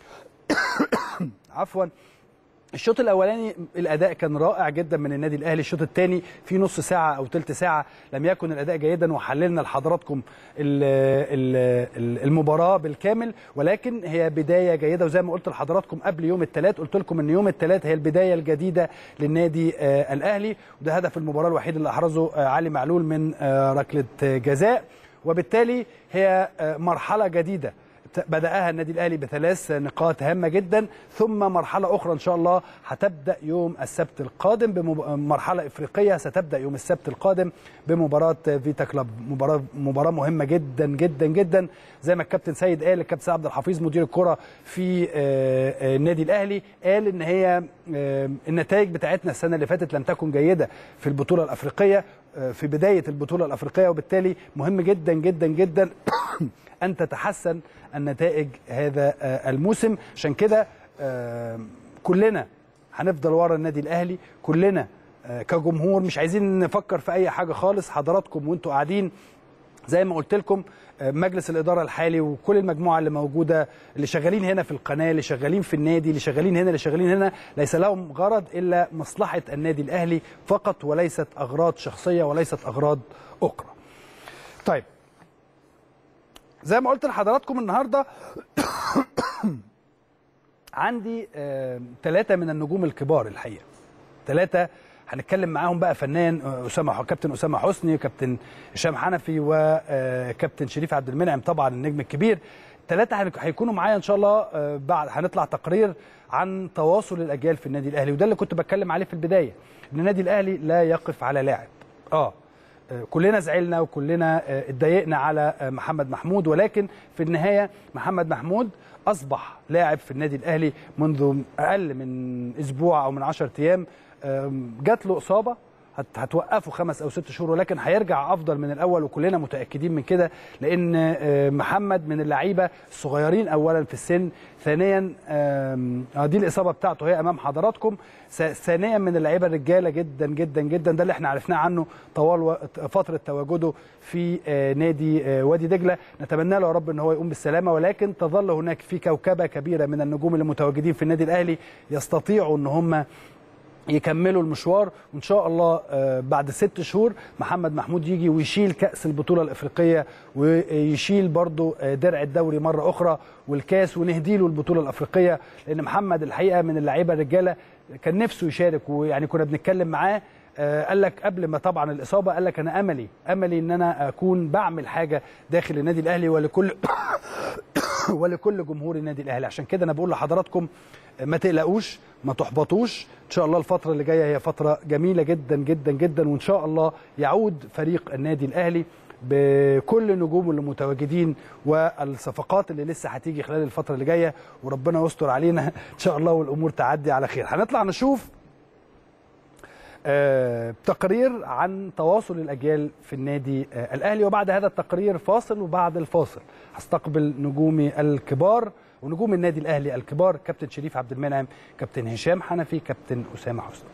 عفوا الشوط الاولاني الاداء كان رائع جدا من النادي الاهلي الشوط الثاني في نص ساعه او ثلث ساعه لم يكن الاداء جيدا وحللنا لحضراتكم ال- ال- ال- المباراه بالكامل ولكن هي بدايه جيده وزي ما قلت لحضراتكم قبل يوم الثلاث قلت لكم ان يوم الثلاث هي البدايه الجديده للنادي آه، الاهلي وده هدف المباراه الوحيد اللي احرزه آه، علي معلول من آه، ركله جزاء وبالتالي هي آه، مرحله جديده بدأها النادي الأهلي بثلاث نقاط هامة جدا ثم مرحلة أخرى إن شاء الله هتبدأ يوم السبت القادم بمرحلة إفريقية ستبدأ يوم السبت القادم بمباراة فيتا كلاب مباراة مباراة مهمة جدا جدا جدا زي ما الكابتن سيد قال الكابتن سيد عبد الحفيظ مدير الكرة في آه، آه، النادي الأهلي قال إن هي آه، النتائج بتاعتنا السنة اللي فاتت لم تكن جيدة في البطولة الأفريقية آه، في بداية البطولة الأفريقية وبالتالي مهم جدا جدا جدا ان تتحسن النتائج هذا آه، الموسم عشان كده آه، كلنا هنفضل ورا النادي الاهلي كلنا آه، كجمهور مش عايزين نفكر في اي حاجه خالص حضراتكم وانتوا قاعدين زي ما قلت لكم آه، مجلس الاداره الحالي وكل المجموعه اللي موجوده اللي شغالين هنا في القناه اللي شغالين في النادي اللي شغالين هنا اللي شغالين هنا ليس لهم غرض الا مصلحه النادي الاهلي فقط وليست اغراض شخصيه وليست اغراض اخرى. طيب زي ما قلت لحضراتكم النهارده عندي ثلاثه من النجوم الكبار الحقيقه. ثلاثه هنتكلم معاهم بقى فنان آه، اسامه كابتن اسامه حسني كابتن هشام حنفي وكابتن شريف عبد المنعم طبعا النجم الكبير ثلاثه هيكونوا معايا ان شاء الله آه، بعد هنطلع تقرير عن تواصل الاجيال في النادي الاهلي وده اللي كنت بتكلم عليه في البدايه ان النادي الاهلي لا يقف على لاعب اه آه، كلنا زعلنا وكلنا آه، اتضايقنا على آه، محمد محمود ولكن في النهايه محمد محمود اصبح لاعب في النادي الاهلي منذ اقل من اسبوع او من 10 ايام آم، جات له اصابه هت- هتوقفه خمس او ست شهور ولكن هيرجع افضل من الاول وكلنا متاكدين من كده لان آه، محمد من اللعيبه الصغيرين اولا في السن ثانيا آم، آه، دي الاصابه بتاعته هي امام حضراتكم س- ثانيا من اللعيبه الرجاله جدا جدا جدا ده اللي احنا عرفناه عنه طوال و- فتره تواجده في آه، نادي آه، وادي دجله نتمنى له يا رب ان هو يقوم بالسلامه ولكن تظل هناك في كوكبه كبيره من النجوم اللي متواجدين في النادي الاهلي يستطيعوا ان هم يكملوا المشوار وان شاء الله آه، بعد ست شهور محمد محمود يجي ويشيل كاس البطوله الافريقيه ويشيل برضو آه، درع الدوري مره اخرى والكاس ونهدي له البطوله الافريقيه لان محمد الحقيقه من اللعيبه الرجاله كان نفسه يشارك ويعني كنا بنتكلم معاه آه، قال لك قبل ما طبعا الاصابه قال لك انا املي املي ان انا اكون بعمل حاجه داخل النادي الاهلي ولكل ولكل جمهور النادي الاهلي عشان كده انا بقول لحضراتكم ما تقلقوش ما تحبطوش ان شاء الله الفتره اللي جايه هي فتره جميله جدا جدا جدا وان شاء الله يعود فريق النادي الاهلي بكل نجومه اللي متواجدين والصفقات اللي لسه هتيجي خلال الفتره اللي جايه وربنا يستر علينا ان شاء الله والامور تعدي على خير هنطلع نشوف آه، تقرير عن تواصل الاجيال في النادي آه، الاهلي وبعد هذا التقرير فاصل وبعد الفاصل هستقبل نجومي الكبار ونجوم النادي الاهلي الكبار كابتن شريف عبد المنعم كابتن هشام حنفي كابتن اسامه حسني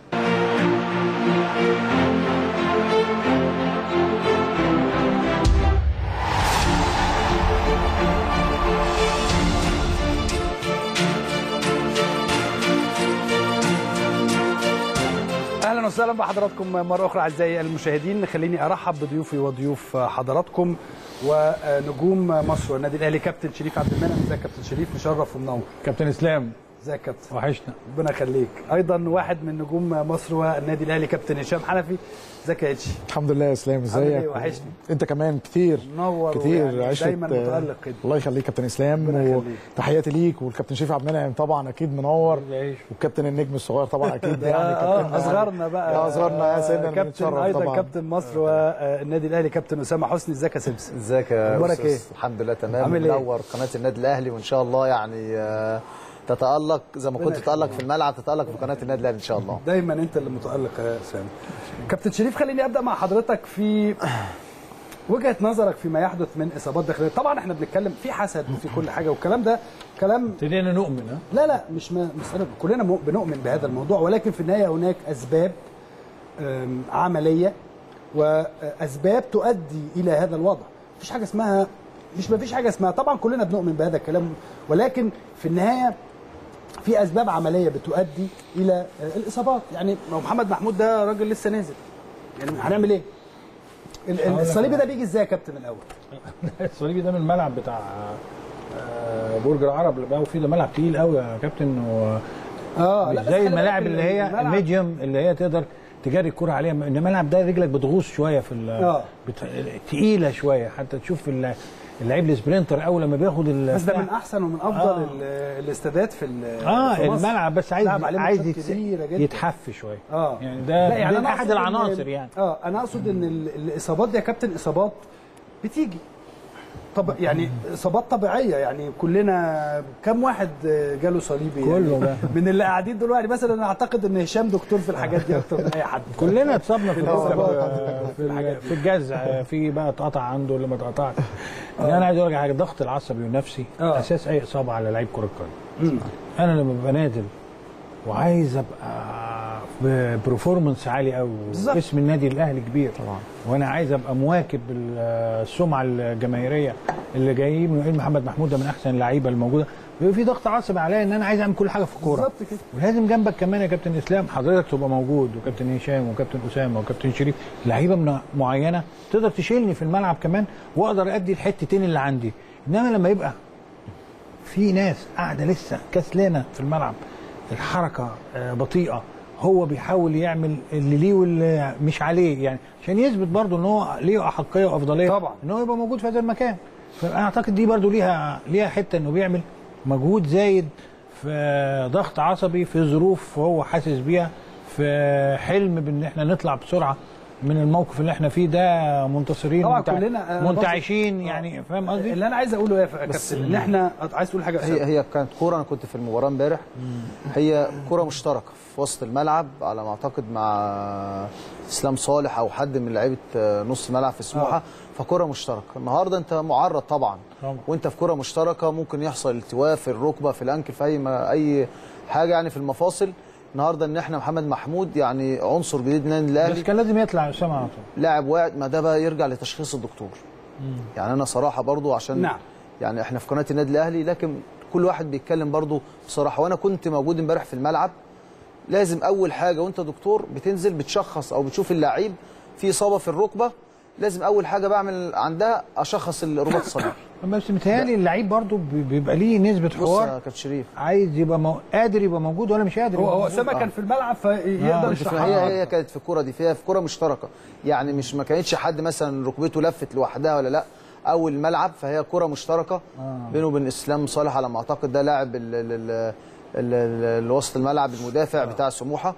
اهلا وسهلا بحضراتكم مره اخرى اعزائي المشاهدين خليني ارحب بضيوفي وضيوف حضراتكم ونجوم مصر والنادي الاهلي كابتن شريف عبد المنعم ازيك يا كابتن شريف مشرف ومنور كابتن اسلام ازيك يا كابتن وحشنا ربنا يخليك ايضا واحد من نجوم مصر والنادي الاهلي كابتن هشام حنفي ازيك يا اتشي الحمد لله يا اسلام عامل ازيك ايه؟ وحشني. انت كمان كتير منور كتير ويعني عشرة دايما متالق كده الله يخليك كابتن اسلام ربنا يخليك. وتحياتي ليك والكابتن شريف عبد المنعم طبعا اكيد منور يعيش. والكابتن النجم الصغير طبعا اكيد ده يعني آه كابتن اصغرنا بقى يا اصغرنا يا سيدنا كابتن بنتشرف ايضا طبعا كابتن مصر والنادي الاهلي كابتن اسامه حسني ازيك يا سمسم ازيك يا أخبارك أستاذ؟ إيه؟ الحمد لله تمام عامل إيه؟ منور قناه النادي الاهلي وان شاء الله يعني آه، تتالق زي ما كنت تتالق في الملعب تتالق في قناه النادي الاهلي ان شاء الله دايما انت اللي متالق يا اسامه كابتن شريف خليني ابدا مع حضرتك في وجهه نظرك فيما يحدث من اصابات داخليه طبعا احنا بنتكلم في حسد وفي كل حاجه والكلام ده كلام ابتدينا نؤمن ها لا لا مش م- مسألة كلنا مو- بنؤمن بهذا الموضوع ولكن في النهاية هناك أسباب أم، عملية وأسباب تؤدي إلى هذا الوضع مفيش حاجة اسمها مش مفيش حاجة اسمها طبعا كلنا بنؤمن بهذا الكلام ولكن في النهاية في أسباب عملية بتؤدي إلى آه، الإصابات يعني ما هو محمد محمود ده راجل لسه نازل يعني هنعمل إيه؟ ال- ال- الصليبي ده بيجي إزاي يا كابتن الأول؟ الصليبي ده من الملعب بتاع آه، برج العرب اللي بقى فيه ده ملعب تقيل قوي يا كابتن و اه مش لا، بس زي خلي الملاعب بالك اللي هي الملعب- الميديوم اللي هي تقدر تجري الكرة عليها ان الملعب ده رجلك بتغوص شويه في ال- آه. بت... تقيله شويه حتى تشوف ال- اللعيب السبرينتر اول لما بياخد ال- بس ده بتاع- من احسن ومن افضل آه. ال- الاستادات في ال- اه في مصر. الملعب بس عايز لعب عليه عايز ماتشات يتس- كبيرة جدا. يتحف شويه اه يعني ده, لا يعني ده أنا احد أقصد إن- العناصر يعني اه انا اقصد ان ال- الاصابات دي يا كابتن اصابات بتيجي طب يعني اصابات طبيعيه يعني كلنا كم واحد جاله صليبي كله يعني بقى. من اللي قاعدين دلوقتي مثلا انا اعتقد ان هشام دكتور في الحاجات دي اكتر من اي حد كلنا اتصابنا في الإصابات. في, ال- في الجزع في بقى اتقطع عنده اللي ما اتقطعش يعني انا عايز اقول لك حاجه الضغط العصبي والنفسي آه. اساس اي اصابه على لعيب كره قدم مم. انا لما ببقى نازل وعايز ابقى برفورمانس عالي قوي بالظبط. اسم النادي الاهلي كبير طبعا وانا عايز ابقى مواكب ال- السمعه الجماهيريه اللي جايين من محمد محمود ده من احسن اللعيبه الموجوده بيبقى في ضغط عصبي عليا ان انا عايز اعمل كل حاجه في الكوره بالظبط كده ولازم جنبك كمان يا كابتن اسلام حضرتك تبقى موجود وكابتن هشام وكابتن اسامه وكابتن شريف لعيبه من معينه تقدر تشيلني في الملعب كمان واقدر ادي الحتتين اللي عندي انما لما يبقى في ناس قاعده لسه كسلانه في الملعب الحركه آه، بطيئه هو بيحاول يعمل اللي ليه واللي مش عليه يعني عشان يثبت برضه ان هو ليه احقيه وافضليه طبعا. ان هو يبقى موجود في هذا المكان فانا اعتقد دي برضه ليها ليها حته انه بيعمل مجهود زايد في ضغط عصبي في ظروف هو حاسس بيها في حلم بان احنا نطلع بسرعه من الموقف اللي احنا فيه ده منتصرين طبعا منتع- كلنا- أنا منتعشين برضه- يعني فاهم قصدي؟ اللي انا عايز اقوله ايه يا كابتن ان احنا عايز تقول حاجه يا هي أسامة؟ هي كانت كوره انا كنت في المباراه امبارح هي كوره مشتركه في وسط الملعب على ما اعتقد مع اسلام صالح او حد من لعيبه نص الملعب في سموحه فكوره مشتركه النهارده انت معرض طبعا طبعا. وانت في كوره مشتركه ممكن يحصل التواء في الركبه في الانكل في اي ما اي حاجه يعني في المفاصل النهارده ان احنا محمد محمود يعني عنصر جديد النادي بس الاهلي كان لازم يطلع اسامه على طول لاعب واعد ما ده بقى يرجع لتشخيص الدكتور يعني انا صراحه برضو عشان نعم. يعني احنا في قناه النادي الاهلي لكن كل واحد بيتكلم برضو بصراحه وانا كنت موجود امبارح في الملعب لازم اول حاجه وانت دكتور بتنزل بتشخص او بتشوف اللعيب في اصابه في الركبه لازم اول حاجه بعمل عندها اشخص الرباط الصليبي بس متهيألي اللعيب برضه بي- بيبقى ليه نسبه بص يا حوار كابتن شريف عايز يبقى مو... قادر يبقى موجود ولا مش قادر هو يبقى هو موجود. اسامه كان في الملعب فيقدر آه. يشرحها هي هي كانت في الكوره دي فيها في كوره مشتركه يعني مش ما كانتش حد مثلا ركبته لفت لوحدها ولا لا او الملعب فهي كوره مشتركه بينه وبين اسلام صالح على ما اعتقد ده لاعب ال- ال- ال- ال- ال- الوسط الملعب المدافع بتاع سموحه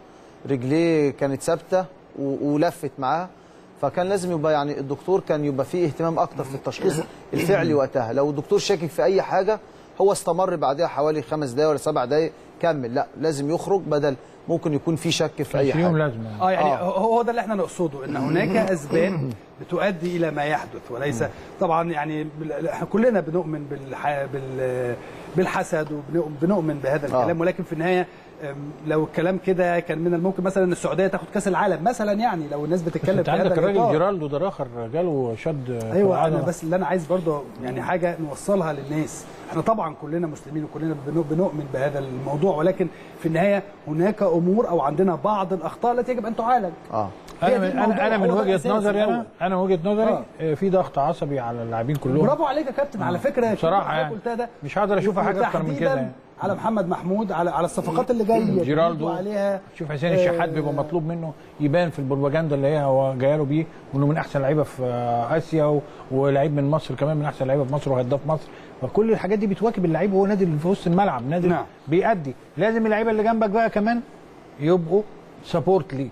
رجليه كانت ثابته و- ولفت معاه فكان لازم يبقى يعني الدكتور كان يبقى فيه اهتمام اكتر في التشخيص الفعلي وقتها لو الدكتور شاكك في اي حاجه هو استمر بعدها حوالي خمس دقايق ولا سبع دقايق كمل لا لازم يخرج بدل ممكن يكون في شك في اي مش ليهم حاجه لازمه يعني. اه يعني آه. هو هو ده اللي احنا نقصده ان هناك اسباب بتؤدي الى ما يحدث وليس طبعا يعني بال- احنا كلنا بنؤمن بالح... بال... بالحسد وبنؤمن بهذا الكلام ولكن في النهايه أم، لو الكلام كده كان من الممكن مثلا ان السعوديه تاخد كاس العالم مثلا يعني لو الناس بتتكلم انت في هذا عندك الراجل الإطار. جيرالدو ده الاخر جاله شد ايوه في انا العضلة. بس اللي انا عايز برضه يعني حاجه نوصلها للناس احنا طبعا كلنا مسلمين وكلنا بنو- بنؤمن بهذا الموضوع ولكن في النهايه هناك امور او عندنا بعض الاخطاء التي يجب ان تعالج اه هي انا دي من الموضوع، انا انا من هو ده وجهه الأساس نظري الأول. انا انا من وجهه نظري آه. آه، في ضغط عصبي على اللاعبين كلهم برافو عليك يا كابتن على فكره بصراحة اللي يعني. قلتها ده مش هقدر اشوف حاجه اكتر من كده وتحديداً يعني. على محمد محمود على على الصفقات اللي جايه جيرالدو. بيقولوا عليها شوف حسين الشحات بيبقى مطلوب منه يبان في البروباجندا اللي هي هو جاي له بيه وانه من احسن لعيبه في آه، اسيا و- ولعيب من مصر كمان من احسن لعيبه في مصر وهداف مصر فكل الحاجات دي بتواكب اللعيب وهو نادي اللي في وسط الملعب نادي نعم. بيأدي لازم اللعيبه اللي جنبك بقى كمان يبقوا سبورت ليك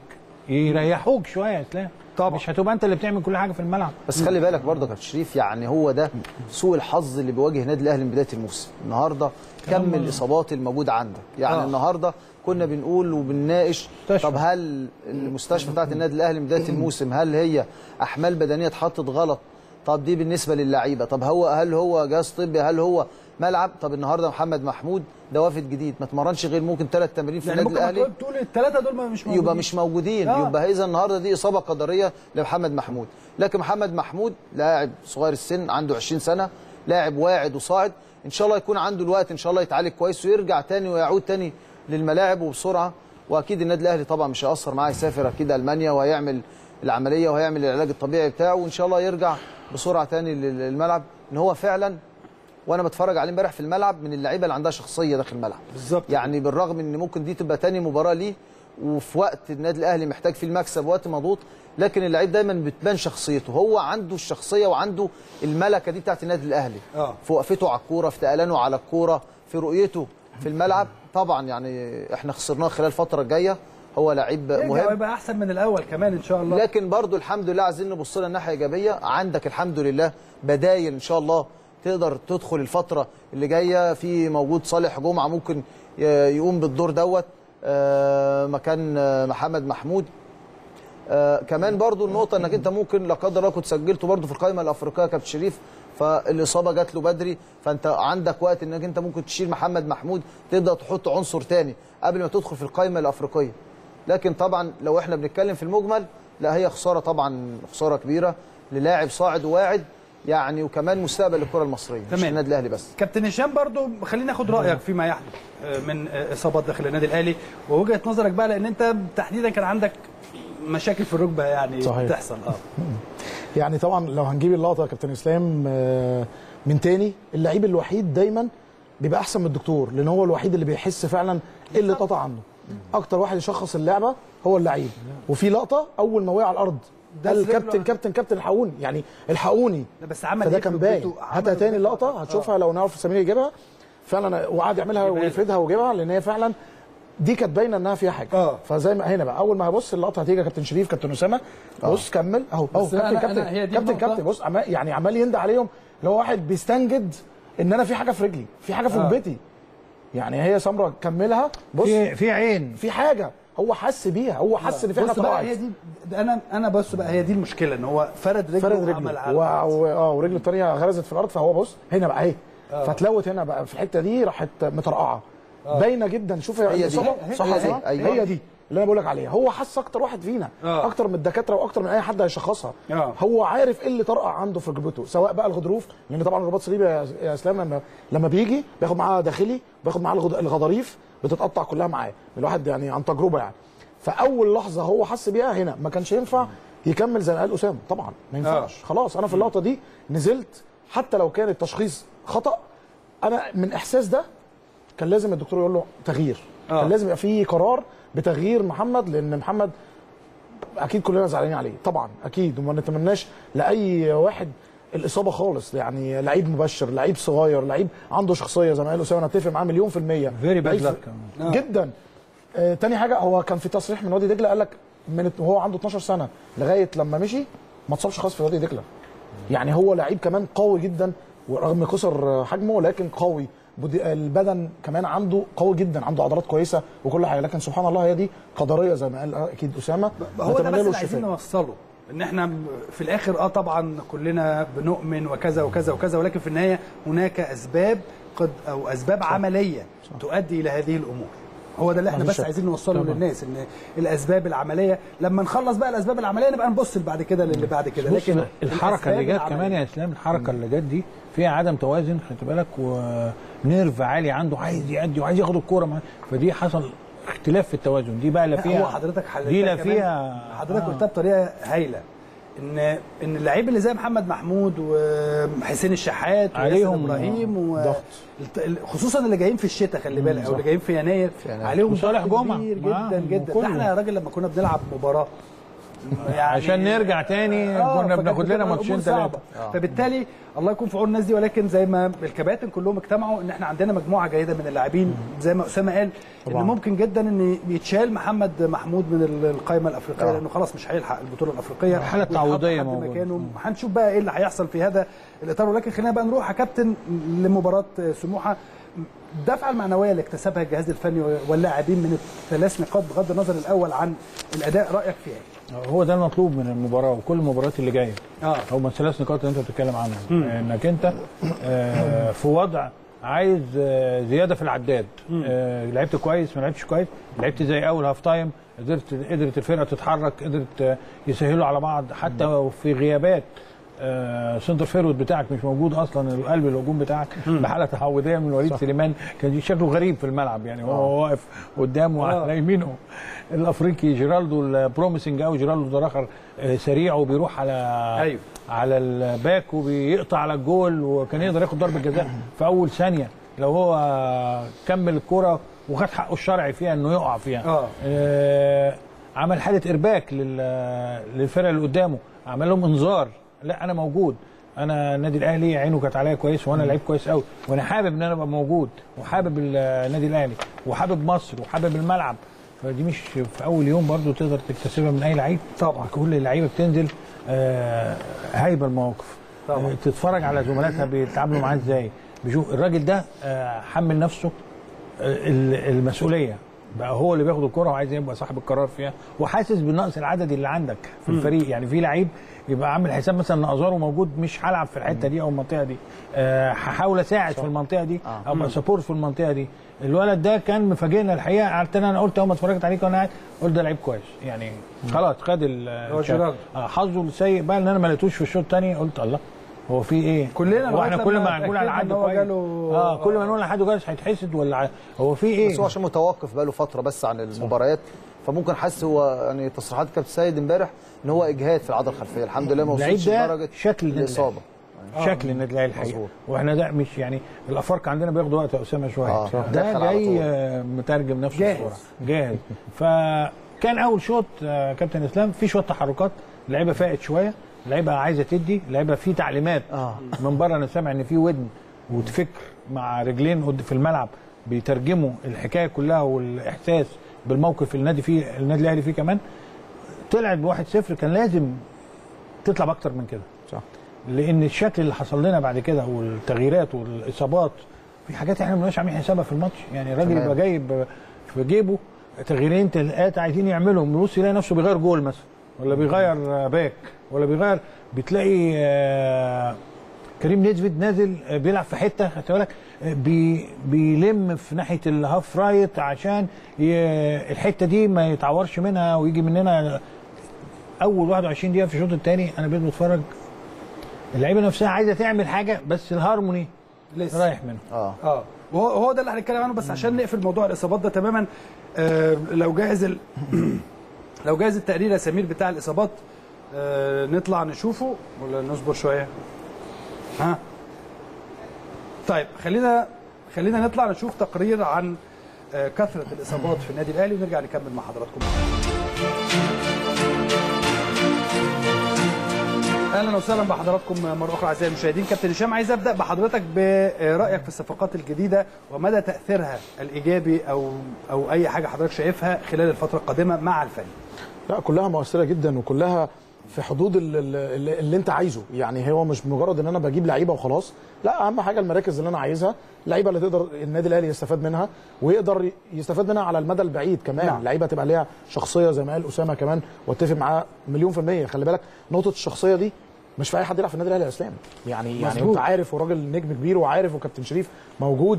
يريحوك شويه يا اسلام طبعا. مش هتبقى انت اللي بتعمل كل حاجه في الملعب بس خلي بالك برضه يا كابتن شريف يعني هو ده سوء الحظ اللي بيواجه النادي الاهلي من بدايه الموسم النهارده كم الاصابات الموجود عندك يعني آه. آه. النهارده كنا بنقول وبنناقش مستشفى. طب هل المستشفى بتاعت النادي الاهلي من بدايه الموسم هل هي احمال بدنيه اتحطت غلط طب دي بالنسبه للعيبه طب هو هل هو جهاز طبي هل هو ملعب طب النهارده محمد محمود ده وافد جديد ما اتمرنش غير ممكن ثلاث تمارين في يعني النادي ممكن الاهلي تقول تقول الثلاثه دول ما مش موجودين يبقى مش موجودين آه. آه. يبقى اذا النهارده دي اصابه قدريه لمحمد محمود لكن محمد محمود لاعب صغير السن عنده 20 سنه لاعب واعد وصاعد ان شاء الله يكون عنده الوقت ان شاء الله يتعالج كويس ويرجع تاني ويعود تاني للملاعب وبسرعه واكيد النادي الاهلي طبعا مش هيأثر معاه يسافر اكيد المانيا وهيعمل العمليه وهيعمل العلاج الطبيعي بتاعه وان شاء الله يرجع بسرعه تاني لل- للملعب ان هو فعلا وانا بتفرج عليه امبارح في الملعب من اللعيبه اللي عندها شخصيه داخل الملعب بالظبط يعني بالرغم ان ممكن دي تبقى تاني مباراه ليه وفي وقت النادي الاهلي محتاج فيه المكسب وقت مضغوط لكن اللعيب دايما بتبان شخصيته هو عنده الشخصيه وعنده الملكه دي بتاعت النادي الاهلي آه. في وقفته على الكوره في تقلانه على الكوره في رؤيته في الملعب طبعا يعني احنا خسرناه خلال الفتره الجايه هو لعيب يرجع مهم ويبقى احسن من الاول كمان ان شاء الله لكن برضو الحمد لله عايزين نبص لها الناحيه ايجابيه عندك الحمد لله بدايل ان شاء الله تقدر تدخل الفتره اللي جايه في موجود صالح جمعه ممكن ي- يقوم بالدور دوت آه، مكان آه، محمد محمود آه، كمان برضو النقطه انك انت ممكن لا قدر الله كنت سجلته برضو في القائمه الافريقيه يا كابتن شريف فالاصابه جات له بدري فانت عندك وقت انك انت ممكن تشيل محمد محمود تبدا تحط عنصر تاني قبل ما تدخل في القائمه الافريقيه لكن طبعا لو احنا بنتكلم في المجمل لا هي خساره طبعا خساره كبيره للاعب صاعد وواعد يعني وكمان مستقبل الكره المصريه مش تمام. النادي الاهلي بس كابتن هشام برضو خلينا ناخد رايك فيما يحدث آه، من آه، اصابات داخل النادي الاهلي ووجهه نظرك بقى لان انت تحديدا كان عندك مشاكل في الركبه يعني صحيح. بتحصل اه يعني طبعا لو هنجيب اللقطه يا كابتن اسلام آه، من تاني اللعيب الوحيد دايما بيبقى احسن من الدكتور لان هو الوحيد اللي بيحس فعلا ايه اللي اتقطع عنده اكتر واحد يشخص اللعبه هو اللعيب وفي لقطه اول ما وقع على الارض ده قال في رجله. كابتن كابتن كابتن الحقوني يعني الحقوني لا، بس عمل فده إيه كان في باين ركبته؟ هاتها عمل تاني ركبته. اللقطه هتشوفها لو نعرف سمير يجيبها فعلا وقعد يعملها يبقى ويفردها ويجيبها لان هي فعلا دي كانت باينه انها فيها حاجه آه. فزي ما هنا بقى اول ما هبص اللقطه هتيجي يا كابتن شريف كابتن اسامه بص كمل اهو اهو بس كابتن أنا- كابتن أنا- هي دي كابتن النقطة. كابتن بص عمال يعني عمال يندى عليهم اللي هو واحد بيستنجد ان انا في حاجه في رجلي في حاجه في آه. ركبتي يعني هي سمره كملها بص في في عين في حاجه هو حس بيها هو حس ان في حاجه بص بقى هي طلعت دي ده انا انا بص بقى هي دي المشكله ان هو فرد رجله فرد وعمل رجله على و... و... اه ورجله الثانيه غرزت في الارض فهو بص هنا بقى اهي فتلوت هنا بقى في الحته دي راحت مترقعه باينه جدا شوف هي دي. الإصابة. هي- صح هي صح دي. أيوة. هي دي اللي انا بقول لك عليها هو حس اكتر واحد فينا آه. اكتر من الدكاتره واكتر من اي حد هيشخصها آه. هو عارف ايه اللي طرقع عنده في ركبته سواء بقى الغضروف لان طبعا الرباط الصليبي يا يا اسلام لما لما بيجي بياخد معاه داخلي بياخد معاه الغض- الغضاريف بتتقطع كلها معاه الواحد يعني عن تجربه يعني فاول لحظه هو حس بيها هنا ما كانش ينفع يكمل زي ما قال اسامه طبعا ما ينفعش خلاص انا في اللقطه دي نزلت حتى لو كان التشخيص خطا انا من احساس ده كان لازم الدكتور يقول له تغيير آه. كان لازم يبقى في قرار بتغيير محمد لان محمد اكيد كلنا زعلانين عليه طبعا اكيد وما نتمناش لاي واحد الاصابه خالص يعني لعيب مبشر لعيب صغير لعيب عنده شخصيه زي ما قال اسامه انا اتفق معاه مليون في الميه Very bad لعيب في- luck. آه. جدا آه تاني حاجه هو كان في تصريح من وادي دجله قال لك من وهو عنده 12 سنه لغايه لما مشي ما اتصابش خالص في وادي دجله يعني هو لعيب كمان قوي جدا ورغم قصر حجمه لكن قوي بدي- البدن كمان عنده قوي جدا عنده عضلات كويسه وكل حاجه لكن سبحان الله هي دي قدريه زي ما قال آه، اكيد اسامه هو ده نتمنى بس له اللي عايزين الشفاء نوصله ان احنا في الاخر اه طبعا كلنا بنؤمن وكذا وكذا وكذا ولكن في النهايه هناك اسباب قد او اسباب عمليه تؤدي الى هذه الامور هو ده اللي احنا مفيش بس شك. عايزين نوصله للناس ان الاسباب العمليه لما نخلص بقى الاسباب العمليه نبقى نبص بعد كده للي بعد كده بص لكن الحركه اللي الأسباب جت كمان العملية- يا اسلام الحركه اللي جت دي فيها عدم توازن خدت بالك ونيرف عالي عنده عايز يأدي وعايز ياخد الكوره معاه فدي حصل اختلاف في التوازن دي بقى لا فيها هو حضرتك حضرتك دي لا كمان- فيها حضرتك آه. قلتها بطريقه هايله ان ان اللعيب اللي زي محمد محمود وحسين الشحات وياسر عليهم ابراهيم و... ضغط. الت- خصوصا اللي جايين في الشتاء خلي بالك او اللي جايين في يناير يناير. عليهم وصالح ضغط جمعة كبير معاهم جدا جدا وكله. ده احنا يا راجل لما كنا بنلعب مباراه يعني عشان نرجع تاني آه، كنا فكانت بناخد بتبقى لنا الأمور ماتشين صعبة. ثلاثه فبالتالي الله يكون في عون الناس دي ولكن زي ما الكباتن كلهم اجتمعوا ان احنا عندنا مجموعه جيده من اللاعبين زي ما اسامه قال ان طبعاً. ممكن جدا ان يتشال محمد محمود من ال- القائمه الافريقيه آه. لانه خلاص مش هيلحق البطوله الافريقيه الحالة ويتحط التعويضية حد موجودة. مكانه هنشوف بقى ايه اللي هيحصل في هذا الاطار ولكن خلينا بقى نروح يا كابتن لمباراه سموحه الدفعه المعنويه اللي اكتسبها الجهاز الفني واللاعبين من الثلاث نقاط بغض النظر الاول عن الاداء رايك فيها ايه؟ هو ده المطلوب من المباراه وكل المباريات اللي جايه اه هم الثلاث نقاط اللي انت بتتكلم عنهم انك انت آه، في وضع عايز آه، زياده في العداد آه، لعبت كويس ما لعبتش كويس لعبت زي اول هاف تايم قدرت قدرت الفرقه تتحرك قدرت آه، يسهلوا على بعض حتى في غيابات آه، سنتر فيرود بتاعك مش موجود اصلا القلب الهجوم بتاعك بحاله تعوديه من وليد سليمان كان شكله غريب في الملعب يعني هو واقف قدامه على يمينه الافريقي جيرالدو البروميسنج قوي جيرالدو ده الاخر آه، سريع وبيروح على أيوه. على الباك وبيقطع على الجول وكان يقدر ياخد ضربه جزاء في اول ثانيه لو هو كمل الكره وخد حقه الشرعي فيها انه يقع فيها آه. آه عمل حاله ارباك لل- للفرقه اللي قدامه عمل لهم انذار لا انا موجود انا النادي الاهلي عينه كانت عليا كويس وانا لعيب كويس قوي وانا حابب ان انا ابقى موجود وحابب النادي الاهلي وحابب مصر وحابب الملعب فدي مش في اول يوم برضو تقدر تكتسبها من اي لعيب طبعا. كل اللعيبه بتنزل آه هايبه المواقف طبعا. آه تتفرج على زملاتها بيتعاملوا معاه ازاي بيشوف الراجل ده آه حمل نفسه آه ال- المسؤوليه بقى هو اللي بياخد الكره وعايز يبقى صاحب القرار فيها وحاسس بالنقص العددي اللي عندك في الفريق يعني في لعيب يبقى عامل حساب مثلا ان ازارو موجود مش هلعب في الحته دي او المنطقه دي أه هحاول اساعد في المنطقه دي او ابقى سبورت في المنطقه دي الولد ده كان مفاجئنا الحقيقه قعدت انا قلت اول ما اتفرجت عليك وانا قاعد قلت ده لعيب كويس يعني خلاص خد ال- هو الشهادة. جيرارد. آه، حظه السيء بقى ان انا ما لقيتوش في الشوط الثاني قلت الله هو في ايه؟ كلنا هو احنا لغاية كل لما ما نقول على اتأكدنا حد إن هو كويس جاله- اه كل ما نقول على حد كويس هيتحسد ولا ع- هو في ايه؟ بس هو عشان متوقف بقاله فتره بس عن المباريات فممكن حاسس هو يعني تصريحات كابتن سيد امبارح ان هو اجهاد في العضله الخلفيه الحمد لله ما اللعيب وصلش ده لدرجه شكل النادي الاصابه شكل النادي الاهلي الحقيقه مظبوط. واحنا ده مش يعني الافارقه عندنا بياخدوا وقت يا اسامه شويه آه، صح. ده دخل على جاي طول. آه، مترجم نفسه جاهز. بسرعه جاهز فكان اول شوط آه، كابتن اسلام في شويه تحركات اللعيبه فاقت شويه اللعيبه عايزه تدي اللعيبه في تعليمات آه. من بره انا سامع ان في ودن وفكر مع رجلين قد- في الملعب بيترجموا الحكايه كلها والاحساس بالموقف اللي النادي فيه النادي الاهلي فيه كمان طلعت بواحد صفر كان لازم تطلع باكتر من كده صح لان الشكل اللي حصل لنا بعد كده والتغييرات والاصابات في حاجات احنا ما كناش عاملين حسابها في الماتش يعني الراجل تمام. يبقى جايب في جيبه تغييرين تلقات عايزين يعملهم يبص يلاقي نفسه بيغير جول مثلا ولا بيغير باك ولا بيغير بتلاقي آه، كريم نيدفيد نازل آه، بيلعب في حته خدت بالك آه، بي بيلم في ناحيه الهاف رايت عشان ي- الحته دي ما يتعورش منها ويجي مننا اول 21 دقيقه في الشوط الثاني انا بقيت بتفرج اللعيبه نفسها عايزه تعمل حاجه بس الهارموني لسه رايح منه اه اه وهو هو ده اللي هنتكلم عنه بس عشان نقفل موضوع الاصابات ده تماما آه لو جاهز ال... لو جاهز التقرير يا سمير بتاع الاصابات آه نطلع نشوفه ولا نصبر شويه ها طيب خلينا خلينا نطلع نشوف تقرير عن آه كثره الاصابات في النادي الاهلي ونرجع نكمل مع حضراتكم اهلا وسهلا بحضراتكم مره اخرى اعزائي المشاهدين كابتن هشام عايز ابدا بحضرتك برايك في الصفقات الجديده ومدى تاثيرها الايجابي او او اي حاجه حضرتك شايفها خلال الفتره القادمه مع الفريق لا كلها مؤثره جدا وكلها في حدود ال- ال- ال- اللي انت عايزه يعني هو مش مجرد ان انا بجيب لعيبه وخلاص لا اهم حاجه المراكز اللي انا عايزها اللعيبه اللي تقدر النادي الاهلي يستفاد منها ويقدر يستفاد منها على المدى البعيد كمان نعم. نعم. لعيبه تبقى ليها شخصيه زي ما قال اسامه كمان واتفق معاه مليون في الميه خلي بالك نقطه الشخصيه دي مش في اي حد يلعب في النادي الاهلي يا اسلام يعني يعني مظبوط. انت عارف وراجل نجم كبير وعارف وكابتن شريف موجود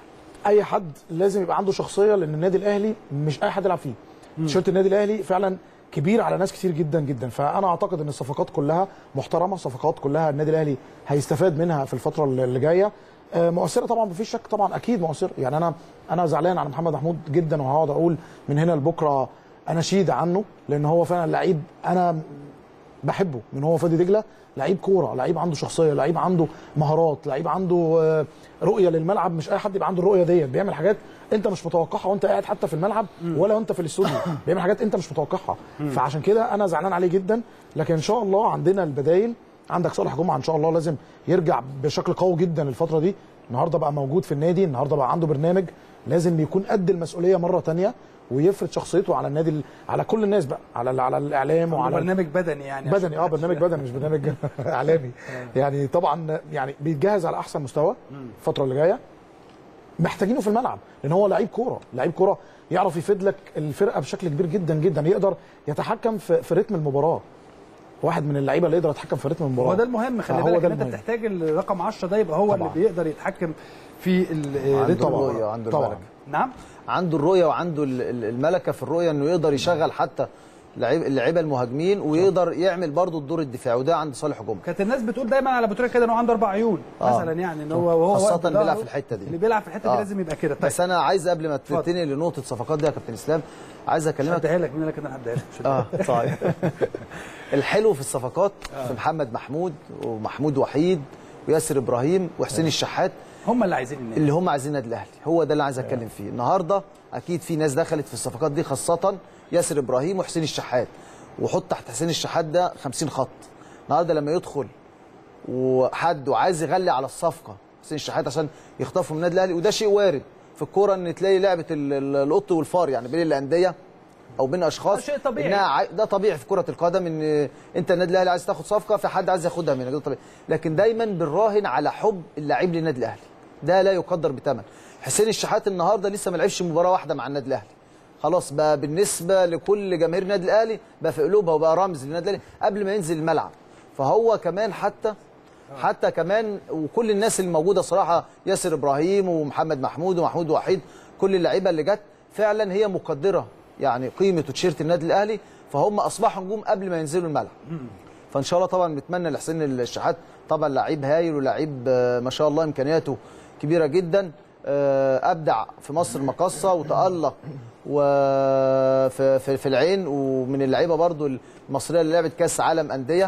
اي حد لازم يبقى عنده شخصيه لان النادي الاهلي مش اي حد يلعب فيه تيشيرت النادي الاهلي فعلا كبير على ناس كتير جدا جدا فانا اعتقد ان الصفقات كلها محترمه صفقات كلها النادي الاهلي هيستفاد منها في الفتره اللي جايه آه، مؤثره طبعا مفيش شك طبعا اكيد مؤثره يعني انا انا زعلان على محمد محمود جدا وهقعد اقول من هنا لبكره اناشيد عنه لان هو فعلا لعيب انا بحبه من هو فادي دجله لعيب كوره لعيب عنده شخصيه لعيب عنده مهارات لعيب عنده آه، رؤيه للملعب مش اي حد يبقى عنده الرؤيه ديت بيعمل حاجات انت مش متوقعها وانت قاعد حتى في الملعب ولا وانت في الاستوديو بيعمل حاجات انت مش متوقعها فعشان كده انا زعلان عليه جدا لكن ان شاء الله عندنا البدايل عندك صالح جمعه ان شاء الله لازم يرجع بشكل قوي جدا الفتره دي النهارده بقى موجود في النادي النهارده بقى عنده برنامج لازم يكون قد المسؤوليه مره تانية ويفرض شخصيته على النادي ال- على كل الناس بقى على على الاعلام وعلى برنامج بدني يعني بدني اه برنامج بدني مش برنامج اعلامي يعني طبعا يعني بيتجهز على احسن مستوى الفتره اللي جايه محتاجينه في الملعب لان هو لعيب كوره لعيب كوره يعرف يفيد لك الفرقه بشكل كبير جدا جدا يقدر يتحكم في, في رتم المباراه واحد من اللعيبه اللي يقدر يتحكم في رتم المباراه هو ده المهم خلي فهو بالك ده ان انت المهم. بتحتاج الرقم 10 ده يبقى هو طبعاً. اللي بيقدر يتحكم في ال- عنده رتم الرؤيه المباراة. وعنده طبعاً. الملكه نعم عنده الرؤيه وعنده ال- ال- الملكه في الرؤيه انه يقدر يشغل حتى لعيب اللعيبه المهاجمين ويقدر يعمل برضه الدور الدفاعي وده عند صالح جمعه كانت الناس بتقول دايما على بتريكا كده انه عنده اربع عيون آه. مثلا يعني ان هو وهو خاصة واقف اللي بيلعب بظهره، في الحتة دي. اللي بيلعب في الحته دي آه. لازم يبقى كده طيب بس انا عايز قبل ما اتفضل. تنقل لنقطه صفقات دي يا كابتن اسلام عايز اكلمك هديها لك مين قال لك ان انا هديها لك مش اه طيب الحلو في الصفقات في محمد محمود ومحمود وحيد وياسر ابراهيم وحسين الشحات هم اللي عايزين النادي اللي هم عايزين النادي الاهلي هو ده اللي عايز اتكلم فيه النهارده اكيد في ناس دخلت في الصفقات دي خاصه ياسر ابراهيم وحسين الشحات وحط تحت حسين الشحات ده 50 خط النهارده لما يدخل وحد وعايز يغلي على الصفقه حسين الشحات عشان يخطفوا من النادي الاهلي وده شيء وارد في الكوره ان تلاقي لعبه ال- ال- القط والفار يعني بين الانديه او بين اشخاص ده شيء طبيعي. إنها عاي- ده طبيعي في كره القدم ان انت النادي الاهلي عايز تاخد صفقه في حد عايز ياخدها منك ده طبيعي لكن دايما بنراهن على حب اللعيب للنادي الاهلي ده لا يقدر بثمن حسين الشحات النهارده لسه ما لعبش مباراه واحده مع النادي الاهلي خلاص بقى بالنسبه لكل جماهير النادي الاهلي بقى في قلوبها وبقى رمز للنادي الاهلي قبل ما ينزل الملعب فهو كمان حتى حتى كمان وكل الناس اللي موجوده صراحه ياسر ابراهيم ومحمد محمود ومحمود وحيد كل اللعيبه اللي جت فعلا هي مقدره يعني قيمه وتيشيرت النادي الاهلي فهم اصبحوا نجوم قبل ما ينزلوا الملعب فان شاء الله طبعا بنتمنى لحسين الشحات طبعا لعيب هايل ولعيب آه، ما شاء الله امكانياته كبيره جدا آه، ابدع في مصر مقصه وتالق وفي في, في العين ومن اللعيبه برضو المصريه اللي لعبت كاس عالم انديه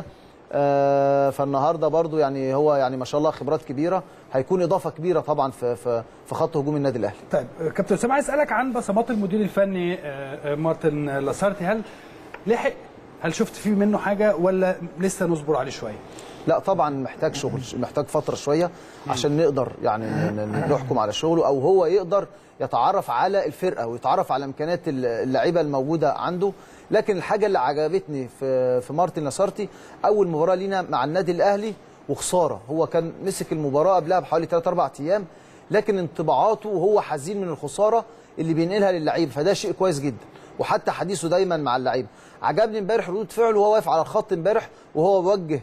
آه، فالنهارده برضو يعني هو يعني ما شاء الله خبرات كبيره هيكون اضافه كبيره طبعا في في, في خط هجوم النادي الاهلي طيب آه، كابتن اسامه عايز اسالك عن بصمات المدير الفني آه، آه، مارتن لاسارتي هل لحق هل شفت فيه منه حاجه ولا لسه نصبر عليه شويه؟ لا طبعا محتاج شغل محتاج فتره شويه عشان نقدر يعني ن- ن- نحكم على شغله او هو يقدر يتعرف على الفرقه ويتعرف على امكانيات اللعيبه الموجوده عنده لكن الحاجه اللي عجبتني في في مارتن نصرتي اول مباراه لينا مع النادي الاهلي وخساره هو كان مسك المباراه قبلها بحوالي 3 4 ايام لكن انطباعاته وهو حزين من الخساره اللي بينقلها للعيبه فده شيء كويس جدا وحتى حديثه دايما مع اللعيبه عجبني امبارح ردود فعله وهو واقف على الخط امبارح وهو بيوجه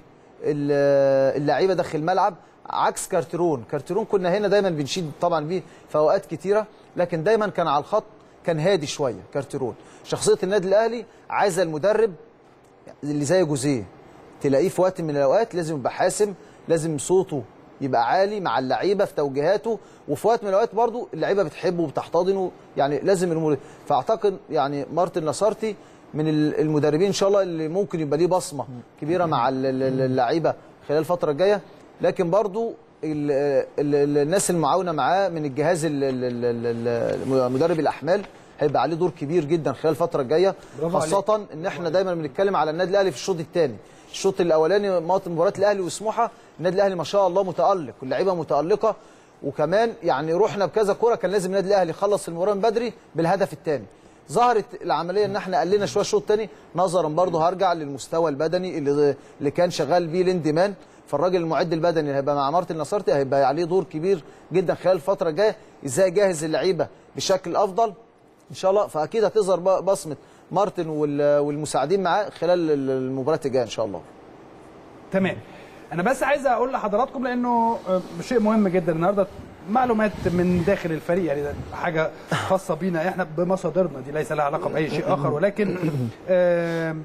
ال- اللعيبه داخل الملعب عكس كارتيرون كارتيرون كنا هنا دايما بنشيد طبعا بيه في اوقات كتيره لكن دايما كان على الخط كان هادي شويه كارتيرون شخصيه النادي الاهلي عايزه المدرب اللي زي جوزيه تلاقيه في وقت من الاوقات لازم يبقى حاسم لازم صوته يبقى عالي مع اللعيبه في توجيهاته وفي وقت من الاوقات برضو اللعيبه بتحبه وبتحتضنه يعني لازم المدرب فاعتقد يعني مارتن نصرتي من ال- المدربين ان شاء الله اللي ممكن يبقى ليه بصمه كبيره مع ال- ال- اللعيبه خلال الفتره الجايه لكن برضو ال ال ال الناس المعاونه معاه من الجهاز ال- ال- ال- ال- مدرب الاحمال هيبقى عليه دور كبير جدا خلال الفتره الجايه برافو عليك. خاصه ان احنا دايما بنتكلم على النادي الاهلي في الشوط الثاني الشوط الاولاني ماتش مباراه الاهلي وسموحه النادي الاهلي ما شاء الله متالق واللعيبه متالقه وكمان يعني رحنا بكذا كوره كان لازم النادي الاهلي يخلص المباراه من بدري بالهدف الثاني ظهرت العمليه ان احنا قلنا شويه الشوط الثاني نظرا برضه هرجع للمستوى البدني اللي اللي كان شغال بيه ليندمان فالراجل المعد البدني اللي هيبقى مع مارتن نصرتي هيبقى عليه دور كبير جدا خلال الفتره الجايه ازاي يجهز اللعيبه بشكل افضل ان شاء الله فاكيد هتظهر ب- بصمه مارتن وال- والمساعدين معاه خلال ال- المباراه الجايه ان شاء الله تمام انا بس عايز اقول لحضراتكم لانه آه، شيء مهم جدا النهارده معلومات من داخل الفريق يعني ده حاجه خاصه بينا احنا بمصادرنا دي ليس لها علاقه باي شيء اخر ولكن آم،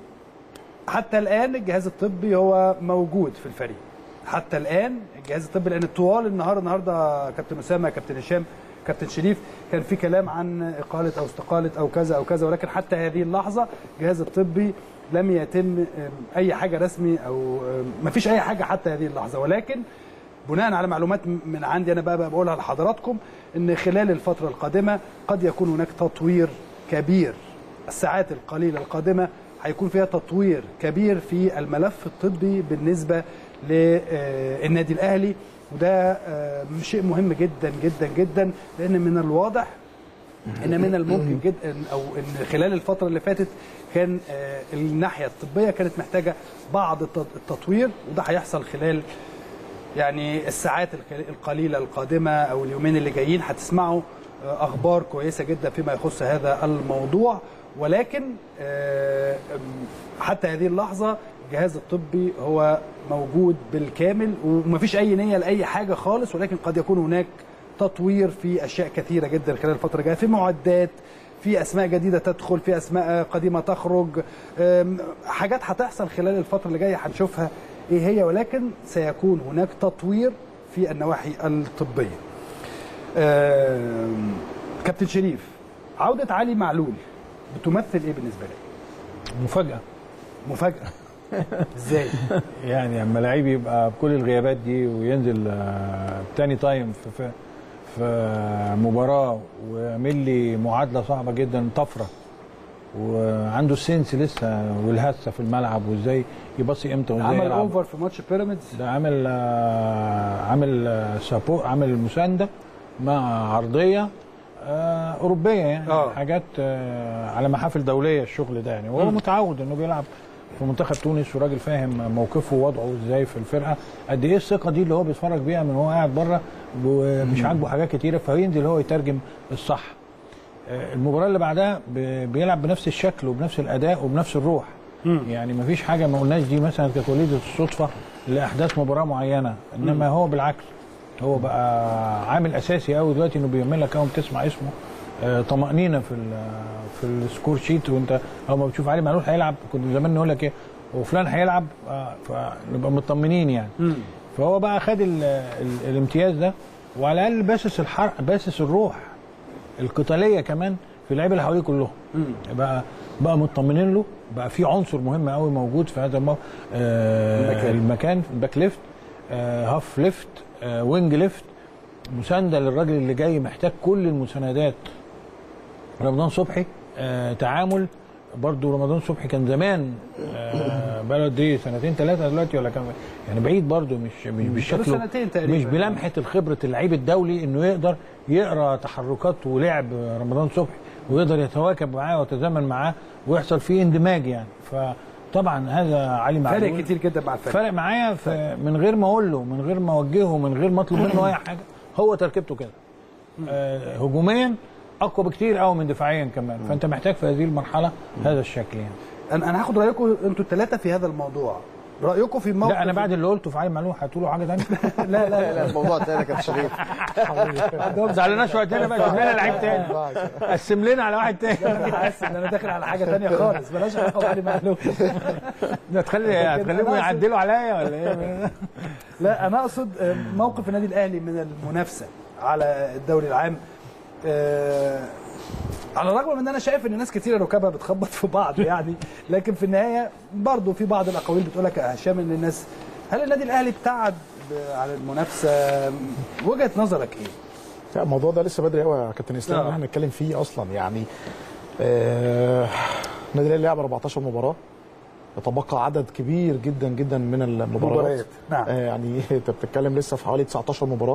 حتى الان الجهاز الطبي هو موجود في الفريق حتى الان الجهاز الطبي لان طوال النهار النهارده كابتن اسامه كابتن هشام كابتن شريف كان في كلام عن اقاله او استقاله او كذا او كذا ولكن حتى هذه اللحظه الجهاز الطبي لم يتم آم، اي حاجه رسمي او ما فيش اي حاجه حتى هذه اللحظه ولكن بناء على معلومات من عندي انا بقى, بقى بقولها لحضراتكم ان خلال الفتره القادمه قد يكون هناك تطوير كبير الساعات القليله القادمه هيكون فيها تطوير كبير في الملف الطبي بالنسبه للنادي الاهلي وده آه، شيء مهم جدا جدا جدا لان من الواضح ان من الممكن جدا او ان خلال الفتره اللي فاتت كان آه، الناحيه الطبيه كانت محتاجه بعض الت- التطوير وده هيحصل خلال يعني الساعات الق- القليله القادمه او اليومين اللي جايين هتسمعوا آه، اخبار كويسه جدا فيما يخص هذا الموضوع ولكن آه، أم، حتى هذه اللحظه الجهاز الطبي هو موجود بالكامل ومفيش اي نيه لاي حاجه خالص ولكن قد يكون هناك تطوير في اشياء كثيره جدا خلال الفتره الجايه في معدات في اسماء جديده تدخل في اسماء قديمه تخرج أم، حاجات هتحصل خلال الفتره اللي جايه هنشوفها ايه هي ولكن سيكون هناك تطوير في النواحي الطبيه أم، كابتن شريف عوده علي معلول بتمثل ايه بالنسبه لك مفاجاه مفاجاه ازاي يعني اما لعيب يبقى بكل الغيابات دي وينزل آه، تاني تايم في في, في مباراه ويعمل لي معادله صعبه جدا طفره وعنده السنس لسه والهسه في الملعب وازاي يبصي امتى وازاي عمل يلعب اوفر في ماتش بيراميدز ده عامل آه، عامل آه، سابو عامل مسانده مع عرضيه آه، اوروبيه يعني آه. حاجات آه، على محافل دوليه الشغل ده يعني وهو متعود انه بيلعب في منتخب تونس وراجل فاهم موقفه ووضعه ازاي في الفرقه قد ايه الثقه دي اللي هو بيتفرج بيها من هو قاعد بره ومش عاجبه حاجات كتيره فينزل هو يترجم الصح آه، المباراه اللي بعدها ب- بيلعب بنفس الشكل وبنفس الاداء وبنفس الروح يعني ما فيش حاجه ما قلناش دي مثلا كانت وليده الصدفه لاحداث مباراه معينه انما هو بالعكس هو بقى عامل اساسي قوي دلوقتي انه بيعمل لك اول ما تسمع اسمه آه، طمانينه في ال- في السكور شيت وانت اول ما بتشوف علي معلول هيلعب كنت زمان نقول لك ايه وفلان هيلعب آه، فنبقى مطمنين يعني فهو بقى خد ال ال الامتياز ده وعلى الاقل باسس الحرق باسس الروح القتاليه كمان في اللعيبه اللي حواليه كلهم بقى بقى مطمنين له بقى في عنصر مهم قوي موجود في هذا المو... آه المكان. المكان الباك ليفت آه هاف ليفت آه وينج ليفت مسانده للراجل اللي جاي محتاج كل المساندات رمضان صبحي آه تعامل برضو رمضان صبحي كان زمان آه بقى له قد ايه سنتين ثلاثه دلوقتي ولا كام يعني بعيد برضو مش مش بالشكل سنتين تقريبا. مش بلمحه الخبره اللعيب الدولي انه يقدر يقرا تحركات ولعب رمضان صبحي ويقدر يتواكب معاه ويتزامن معاه ويحصل فيه اندماج يعني فطبعا هذا علي معلول فارق كتير جدا مع الفريق فرق معايا في من غير ما اقول له من غير ما اوجهه من غير ما اطلب منه اي حاجه هو تركيبته كده آه هجوميا اقوى بكتير قوي من دفاعيا كمان فانت محتاج في هذه المرحله هذا الشكل يعني انا انا هاخد رايكم انتوا الثلاثه في هذا الموضوع رايكم في موقف لا انا بعد اللي قلته في علي معلول هتقولوا حاجه ثانيه لا لا لا لا الموضوع تاني يا كابتن شريف ما زعلناش وقت تاني بقى جيب لنا لعيب تاني قسم لنا على واحد تاني انا حاسس ان انا داخل على حاجه ثانيه خالص بلاش اخد علي معلول هتخلي هتخليهم يعدلوا عليا ولا ايه لا انا اقصد آه، موقف النادي الاهلي من المنافسه على الدوري العام آه، على الرغم من ان انا شايف ان ناس كتيره ركابها بتخبط في بعض يعني لكن في النهايه برضو في بعض الاقاويل بتقول لك يا هشام ان الناس هل النادي الاهلي ابتعد ب- عن المنافسه وجهه نظرك ايه؟ لا الموضوع ده لسه بدري قوي يا كابتن اسلام آه. ان احنا نتكلم فيه اصلا يعني آه، النادي الاهلي لعب 14 مباراه يتبقى عدد كبير جدا جدا من المباريات مباريات، نعم. آه، يعني انت بتتكلم لسه في حوالي 19 مباراه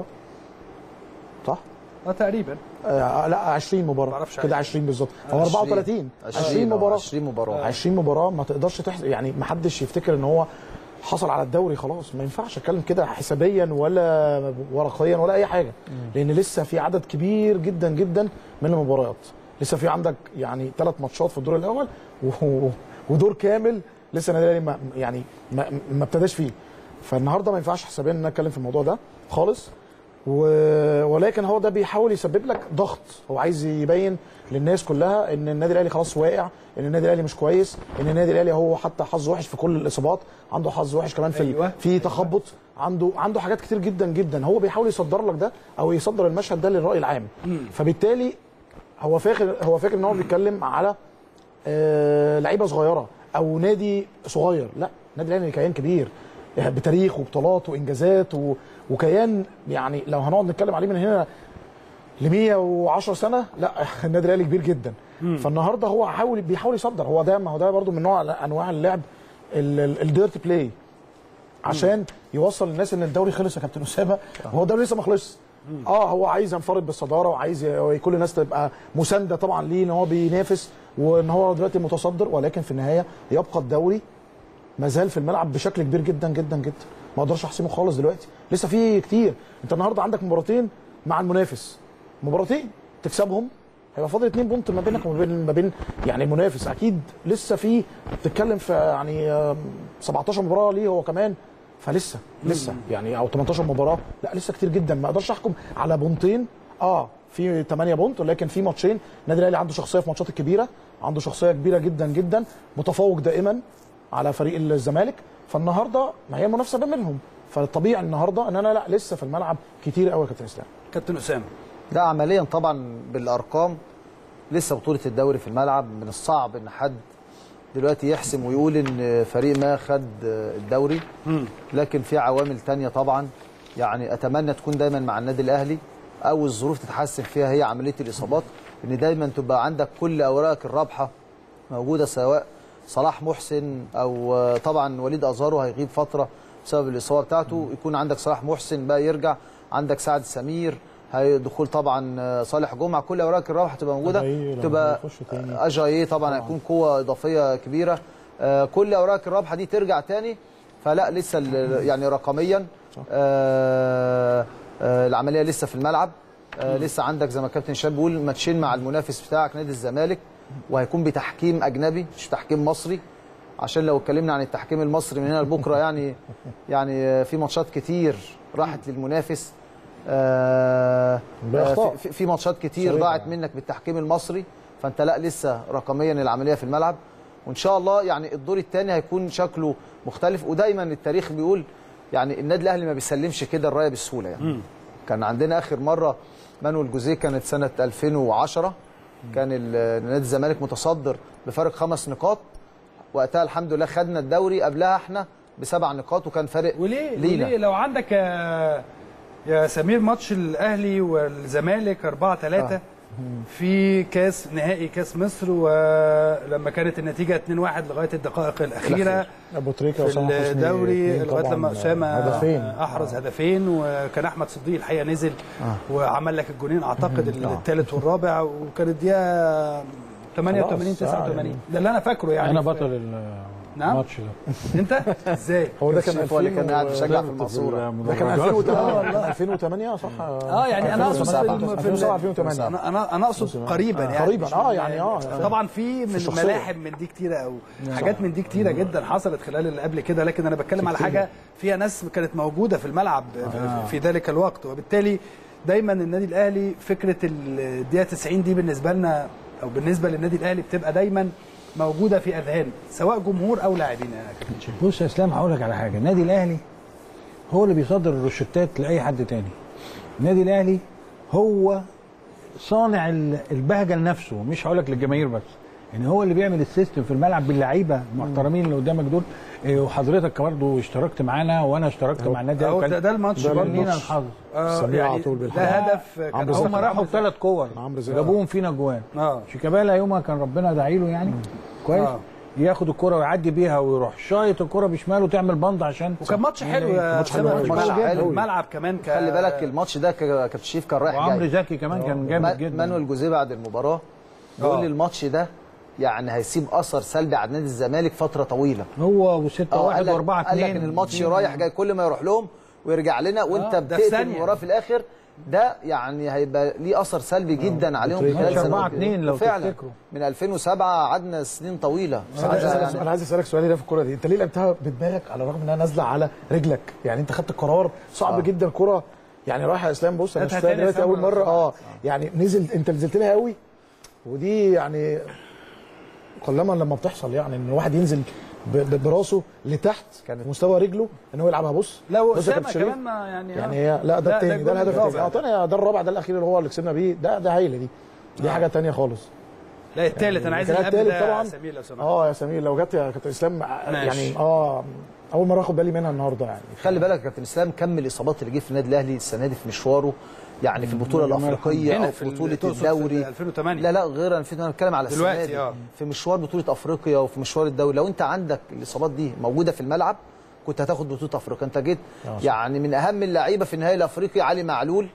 صح؟ اه تقريبا آه لا 20 مباراه معرفش كده 20 بالظبط هو 34 20 مباراه 20 مباراه 20 مباراه ما تقدرش تحس يعني ما حدش يفتكر ان هو حصل على الدوري خلاص ما ينفعش اتكلم كده حسابيا ولا ورقيا ولا اي حاجه لان لسه في عدد كبير جدا جدا من المباريات لسه في عندك يعني ثلاث ماتشات في الدور الاول و- ودور كامل لسه النادي الاهلي ما- يعني ما, ما ابتداش فيه فالنهارده ما ينفعش حسابيا ان انا اتكلم في الموضوع ده خالص و... ولكن هو ده بيحاول يسبب لك ضغط هو عايز يبين للناس كلها ان النادي الاهلي خلاص واقع ان النادي الاهلي مش كويس ان النادي الاهلي هو حتى حظ وحش في كل الاصابات عنده حظ وحش كمان في أيوة. أيوة. في تخبط عنده عنده حاجات كتير جدا جدا هو بيحاول يصدر لك ده او يصدر المشهد ده للراي العام فبالتالي هو فاكر هو فاكر ان هو بيتكلم على آه لعيبه صغيره او نادي صغير لا النادي الاهلي كيان كبير بتاريخ وبطولات وانجازات و... وكيان يعني لو هنقعد نتكلم عليه من هنا ل 110 سنه لا النادي الاهلي كبير جدا فالنهارده هو حاول بيحاول يصدر هو ده ما هو ده برده من نوع انواع اللعب الديرتي بلاي عشان يوصل للناس ان الدوري خلص يا كابتن اسامه وهو الدوري لسه ما خلصش اه هو عايز ينفرد بالصداره وعايز ي- كل الناس تبقى مسانده طبعا ليه ان هو بينافس وان هو دلوقتي متصدر ولكن في النهايه يبقى الدوري ما زال في الملعب بشكل كبير جدا جدا جدا ما اقدرش احسمه خالص دلوقتي لسه في كتير انت النهارده عندك مباراتين مع المنافس مباراتين تكسبهم هيبقى فاضل اتنين بونت ما بينك وما بين ما بين يعني المنافس اكيد لسه في بتتكلم في يعني آم، 17 مباراه ليه هو كمان فلسه لسه يعني او 18 مباراه لا لسه كتير جدا ما اقدرش احكم على بونتين اه في 8 بونت ولكن في ماتشين النادي الاهلي عنده شخصيه في الماتشات الكبيره عنده شخصيه كبيره جدا جدا متفوق دائما على فريق الزمالك فالنهارده ما هي المنافسه بين منهم فالطبيعي النهارده ان انا لا لسه في الملعب كتير قوي يا كابتن اسلام كابتن اسامه لا عمليا طبعا بالارقام لسه بطوله الدوري في الملعب من الصعب ان حد دلوقتي يحسم ويقول ان فريق ما خد الدوري لكن في عوامل تانية طبعا يعني اتمنى تكون دايما مع النادي الاهلي او الظروف تتحسن فيها هي عمليه الاصابات ان دايما تبقى عندك كل اوراقك الرابحه موجوده سواء صلاح محسن او طبعا وليد ازارو هيغيب فتره بسبب الاصابه بتاعته يكون عندك صلاح محسن بقى يرجع عندك سعد سمير هي دخول طبعا صالح جمعه كل اوراق الرابحه تبقى موجوده أجاييه لما تبقى يخش تاني. اجاييه طبعا هيكون قوه اضافيه كبيره آه، كل اوراق الرابحه دي ترجع تاني فلا لسه ال- يعني رقميا آه، آه، العمليه لسه في الملعب آه لسه عندك زي ما كابتن شاب بيقول ماتشين مع المنافس بتاعك نادي الزمالك وهيكون بتحكيم اجنبي مش تحكيم مصري عشان لو اتكلمنا عن التحكيم المصري من هنا لبكره يعني يعني آه، في ماتشات كتير راحت للمنافس آه آه، بأخطاء. في- في ماتشات كتير صريحة ضاعت منك بالتحكيم المصري فانت لا لسه رقميا العمليه في الملعب وان شاء الله يعني الدور الثاني هيكون شكله مختلف ودايما التاريخ بيقول يعني النادي الاهلي ما بيسلمش كده الرايه بسهوله يعني كان عندنا اخر مره مانويل جوزيه كانت سنه 2010 كان ال- نادي الزمالك متصدر بفارق خمس نقاط وقتها الحمد لله خدنا الدوري قبلها احنا بسبع نقاط وكان فارق وليه لينا وليه لو عندك يا يا سمير ماتش الاهلي والزمالك 4 3 في كاس نهائي كاس مصر ولما كانت النتيجه 2 1 لغايه الدقائق الاخيره ابو تريكه في واسامه حسني الدوري اتنين لغايه طبعاً لما اسامه هدفين احرز هدفين وكان احمد صديق الحقيقه نزل وعمل لك الجونين اعتقد الثالث والرابع وكانت دقيقه 88 خلاص، آه، 89 يعني. ده اللي انا فاكره يعني انا في- بطل نعم؟ الماتش ده انت ازاي هو ده كان الشيخ هو اللي كان 2000 قاعد بيشجع في و- المنصوره ده كان 2008 2008 صح اه يعني انا اقصد في الم- في 2007 ال- 2008 انا انا انا اقصد قريبا يعني قريبا، مش آه، من- يعني آه، طبعا في من الشخصية. ملاحم من دي كتيره او حاجات من دي كتيره جدا حصلت خلال اللي قبل كده لكن انا بتكلم على حاجه فيها ناس كانت موجوده في الملعب في- في ذلك الوقت وبالتالي دايما النادي الاهلي فكره الدقيقه 90 دي بالنسبه لنا او بالنسبه للنادي الاهلي بتبقى دايما موجوده في اذهان سواء جمهور او لاعبين يا كابتن شيخ بص يا اسلام هقول لك على حاجه النادي الاهلي هو اللي بيصدر الروشتات لاي حد تاني النادي الاهلي هو صانع ال- البهجه لنفسه مش هقول لك للجماهير بس يعني هو اللي بيعمل السيستم في الملعب باللعيبه المحترمين اللي قدامك دول إيه، وحضرتك برضه اشتركت معانا وانا اشتركت مع النادي أهو وكان- ده, ده الماتش ده كان برضه. لينا الماتش. الحظ آه، سميع يعني على طول ده بالحق. هدف كان عمرو هم زكي. راحوا راحوا ثلاث كور عمرو زكي. جابوهم فينا جوان اه شيكابالا يومها كان ربنا داعي له يعني كويس آه. ياخد الكرة ويعدي بيها ويروح شايط الكرة بشماله تعمل بند عشان وكان ماتش حلو يا ماتش حلو سامح. أوي. ماتش الملعب- حلو. الملعب كمان ك... خلي بالك الماتش ده ك- كابتن شريف كان رايح وعمرو جاي زكي كمان كان ما- جامد جدا مانويل جوزيه بعد المباراه بيقول آه. لي الماتش ده يعني هيسيب اثر سلبي على نادي الزمالك فتره طويله هو وستة اه واحد قال لك- واربعة قال لك اتنين ان الماتش رايح جاي كل ما يروح لهم ويرجع لنا وانت آه، ده في بتقتل ثانية. المباراه في الاخر ده يعني هيبقى ليه اثر سلبي جدا عليهم بتريكة. خلال ماتش سنوات 4-2 كده. لو فعلا تفتكروا. من 2007 قعدنا سنين طويله انا عايز ساعتها اسالك يعني انا عايز اسالك سؤال هنا في الكوره دي انت ليه لعبتها بدماغك على الرغم انها نازله على رجلك يعني انت خدت القرار صعب آه. جدا كرة يعني رايح يا اسلام بص انا هاتها شفتها تاني يا دلوقتي اول سامر. مره اه يعني نزل انت نزلت لها قوي ودي يعني قلما لما بتحصل يعني ان الواحد ينزل ب- ب- براسه لتحت كانت- في مستوى رجله ان هو يلعبها بص لو بص يا اسامه كابتن شريف. كمان ما يعني يعني آه. هي لا ده التاني ده الجول الهدف التاني الرابع. اه تاني ده الرابع ده الاخير اللي هو اللي كسبنا بيه ده ده هايله دي دي حاجه تانيه خالص لا الثالث انا عايز كان اللي قبل التالت ده طبعا سمير لو سمحت اه يا سمير لو جت يا كابتن اسلام ماشي. يعني اه اول مره اخد بالي منها النهارده يعني خلي بالك يا كابتن اسلام كم الاصابات اللي جه في النادي الاهلي السنه دي في مشواره يعني في البطوله الافريقيه هنا او في في ال- بطوله تقصد في الدوري 2008. لا لا غير 2008 انا بتكلم على السنه دلوقتي، دي آه. في مشوار بطوله افريقيا وفي مشوار الدوري لو انت عندك الاصابات دي موجوده في الملعب كنت هتاخد بطوله افريقيا انت جيت يعني من اهم اللعيبه في النهائي الافريقي علي معلول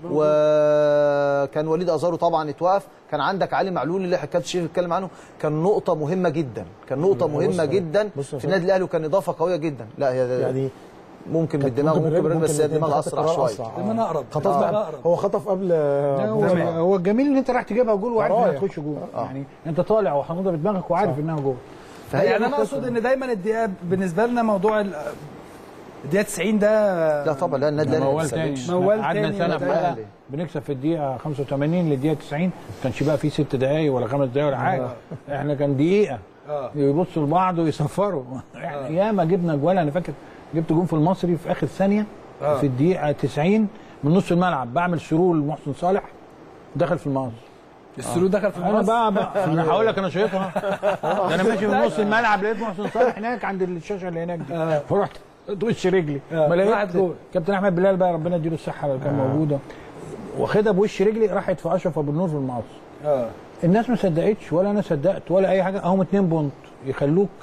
وكان وليد ازارو طبعا اتوقف كان عندك علي معلول اللي كابتن شريف اتكلم عنه كان نقطه مهمه جدا كان نقطه بص مهمه يا- جدا بص يا في النادي الاهلي وكان اضافه قويه جدا لا هي يعني ممكن كانت بالدماغ ممكن بالرجل بس هي ممكن الدماغ خدت اسرع قرار شويه أسرع. دايما آه. أقرب. خطف آه. بقى أقرب. هو خطف قبل لا، هو, تمام. هو الجميل ان انت راح تجيبها جول وعارف انها رايح. هتخش جول يعني انت طالع وحموده بدماغك وعارف انها جول فهي يعني انا نقطة- اقصد ان دايما الدقيقه بالنسبه لنا موضوع ال- الدقيقه 90 ده لا طبعا لا النادي الاهلي ما موال تاني بيسلمش. موال قعدنا تاني سنه وده بقى أهلي. بنكسب في الدقيقه 85 للدقيقه 90 ما كانش بقى في ست دقائق ولا خمس دقائق ولا حاجه احنا كان دقيقه اه يبصوا لبعض ويصفروا احنا ياما جبنا جوال انا فاكر جبت جون في المصري في اخر ثانيه آه. في الدقيقه 90 من نص الملعب بعمل سرور لمحسن صالح دخل في المقص السلوك دخل في انا المنص بقى, بقى انا هقول لك انا شايطها ده انا ماشي في نص الملعب لقيت محسن صالح هناك عند الشاشه اللي هناك دي فرحت وش رجلي آه. ما راحت لقيت جول. كابتن احمد بلال بقى ربنا يديله الصحه اللي كان موجوده واخدها بوش رجلي راحت في اشرف ابو النور في المقص اه الناس ما صدقتش ولا انا صدقت ولا اي حاجه اهم اتنين بونت يخلوك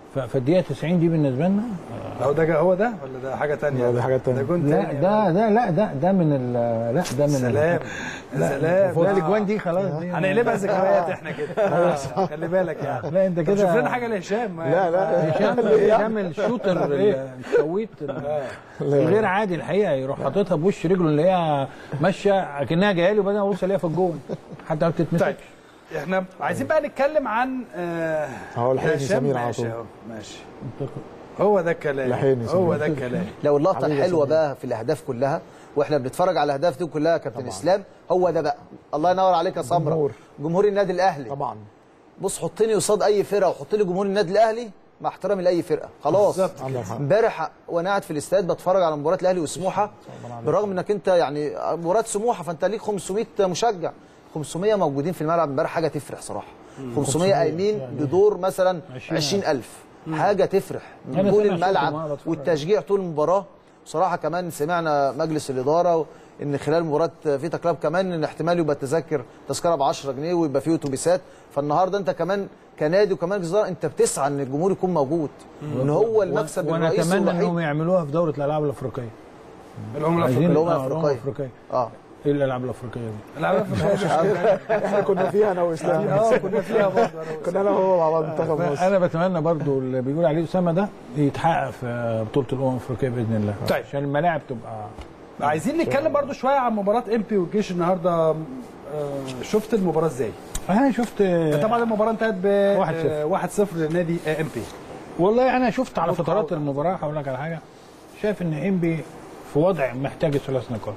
ف- فالدقيقه 90 دي بالنسبه لنا هو ده هو ده ولا ده حاجه تانية لا، دي حاجة تانية. ده جون لا تاني ده ده لا ده ده من ال لا ده من سلام يا سلام لا الاجوان دي خلاص دي هنقلبها ذكريات احنا كده خلي بالك يعني لا انت طب كده شوف لنا حاجه لهشام لا لا هشام هشام الشوتر ال- الشويت ال- غير عادي الحقيقه يروح حاططها بوش رجله اللي هي ماشيه اكنها جايه له وبعدين ابص الاقيها في الجون حتى ما طيب بتتمسكش احنا عايزين بقى نتكلم عن آه اهو لحقني هشام. سمير على ماشي طول. اهو، ماشي هو ده الكلام لحقني هو سمير. ده الكلام لو اللقطه حبيبي يا الحلوه سيدي. بقى في الاهداف كلها واحنا بنتفرج على الاهداف دي كلها يا كابتن اسلام هو ده بقى الله ينور عليك يا سمره جمهور. جمهور النادي الاهلي طبعا بص حطني قصاد اي فرقه وحط لي جمهور النادي الاهلي مع احترامي لاي فرقه خلاص عندك حق. امبارح وانا قاعد في الاستاد بتفرج على مباراه الاهلي وسموحه بالرغم انك انت يعني مباراه سموحه فانت ليك 500 مشجع 500 موجودين في الملعب امبارح حاجه تفرح صراحه 500 قايمين بدور مثلا 20000 حاجه تفرح أنا طول سامع صوتهم وأنا الملعب بتفرج. والتشجيع طول المباراه بصراحه كمان سمعنا مجلس الاداره ان خلال مباراه فيتا كلاب كمان ان احتمال يبقى التذاكر تذكره ب 10 جنيه ويبقى فيه اتوبيسات فالنهارده انت كمان كنادي وكمان جزيره انت بتسعى ان الجمهور يكون موجود ان هو المكسب وانا الرئيسي اتمنى الوحيد انهم يعملوها في دوره الالعاب الافريقيه الامم عايزين الافريقيه الأمم آه، الأفريقية. الافريقيه اه ايه الالعاب الافريقيه دي الالعاب الافريقيه احنا كنا فيها انا واسلام اه كنا فيها برضه أنا وأسامة. كنا انا وهو مع بعض منتخب مصر انا بتمنى برضو اللي بيقول عليه اسامه ده يتحقق في بطوله الامم الافريقيه باذن الله طيب. عشان الملاعب تبقى عايزين نتكلم برضو شويه عن مباراه امبي والجيش النهارده آه، شفت المباراه ازاي؟ انا شفت طبعا المباراه انتهت ب 1-0. 1-0 لنادي امبي والله انا شفت على فترات المباراه هقول لك على حاجه شايف ان انبي في وضع محتاج الثلاث نقاط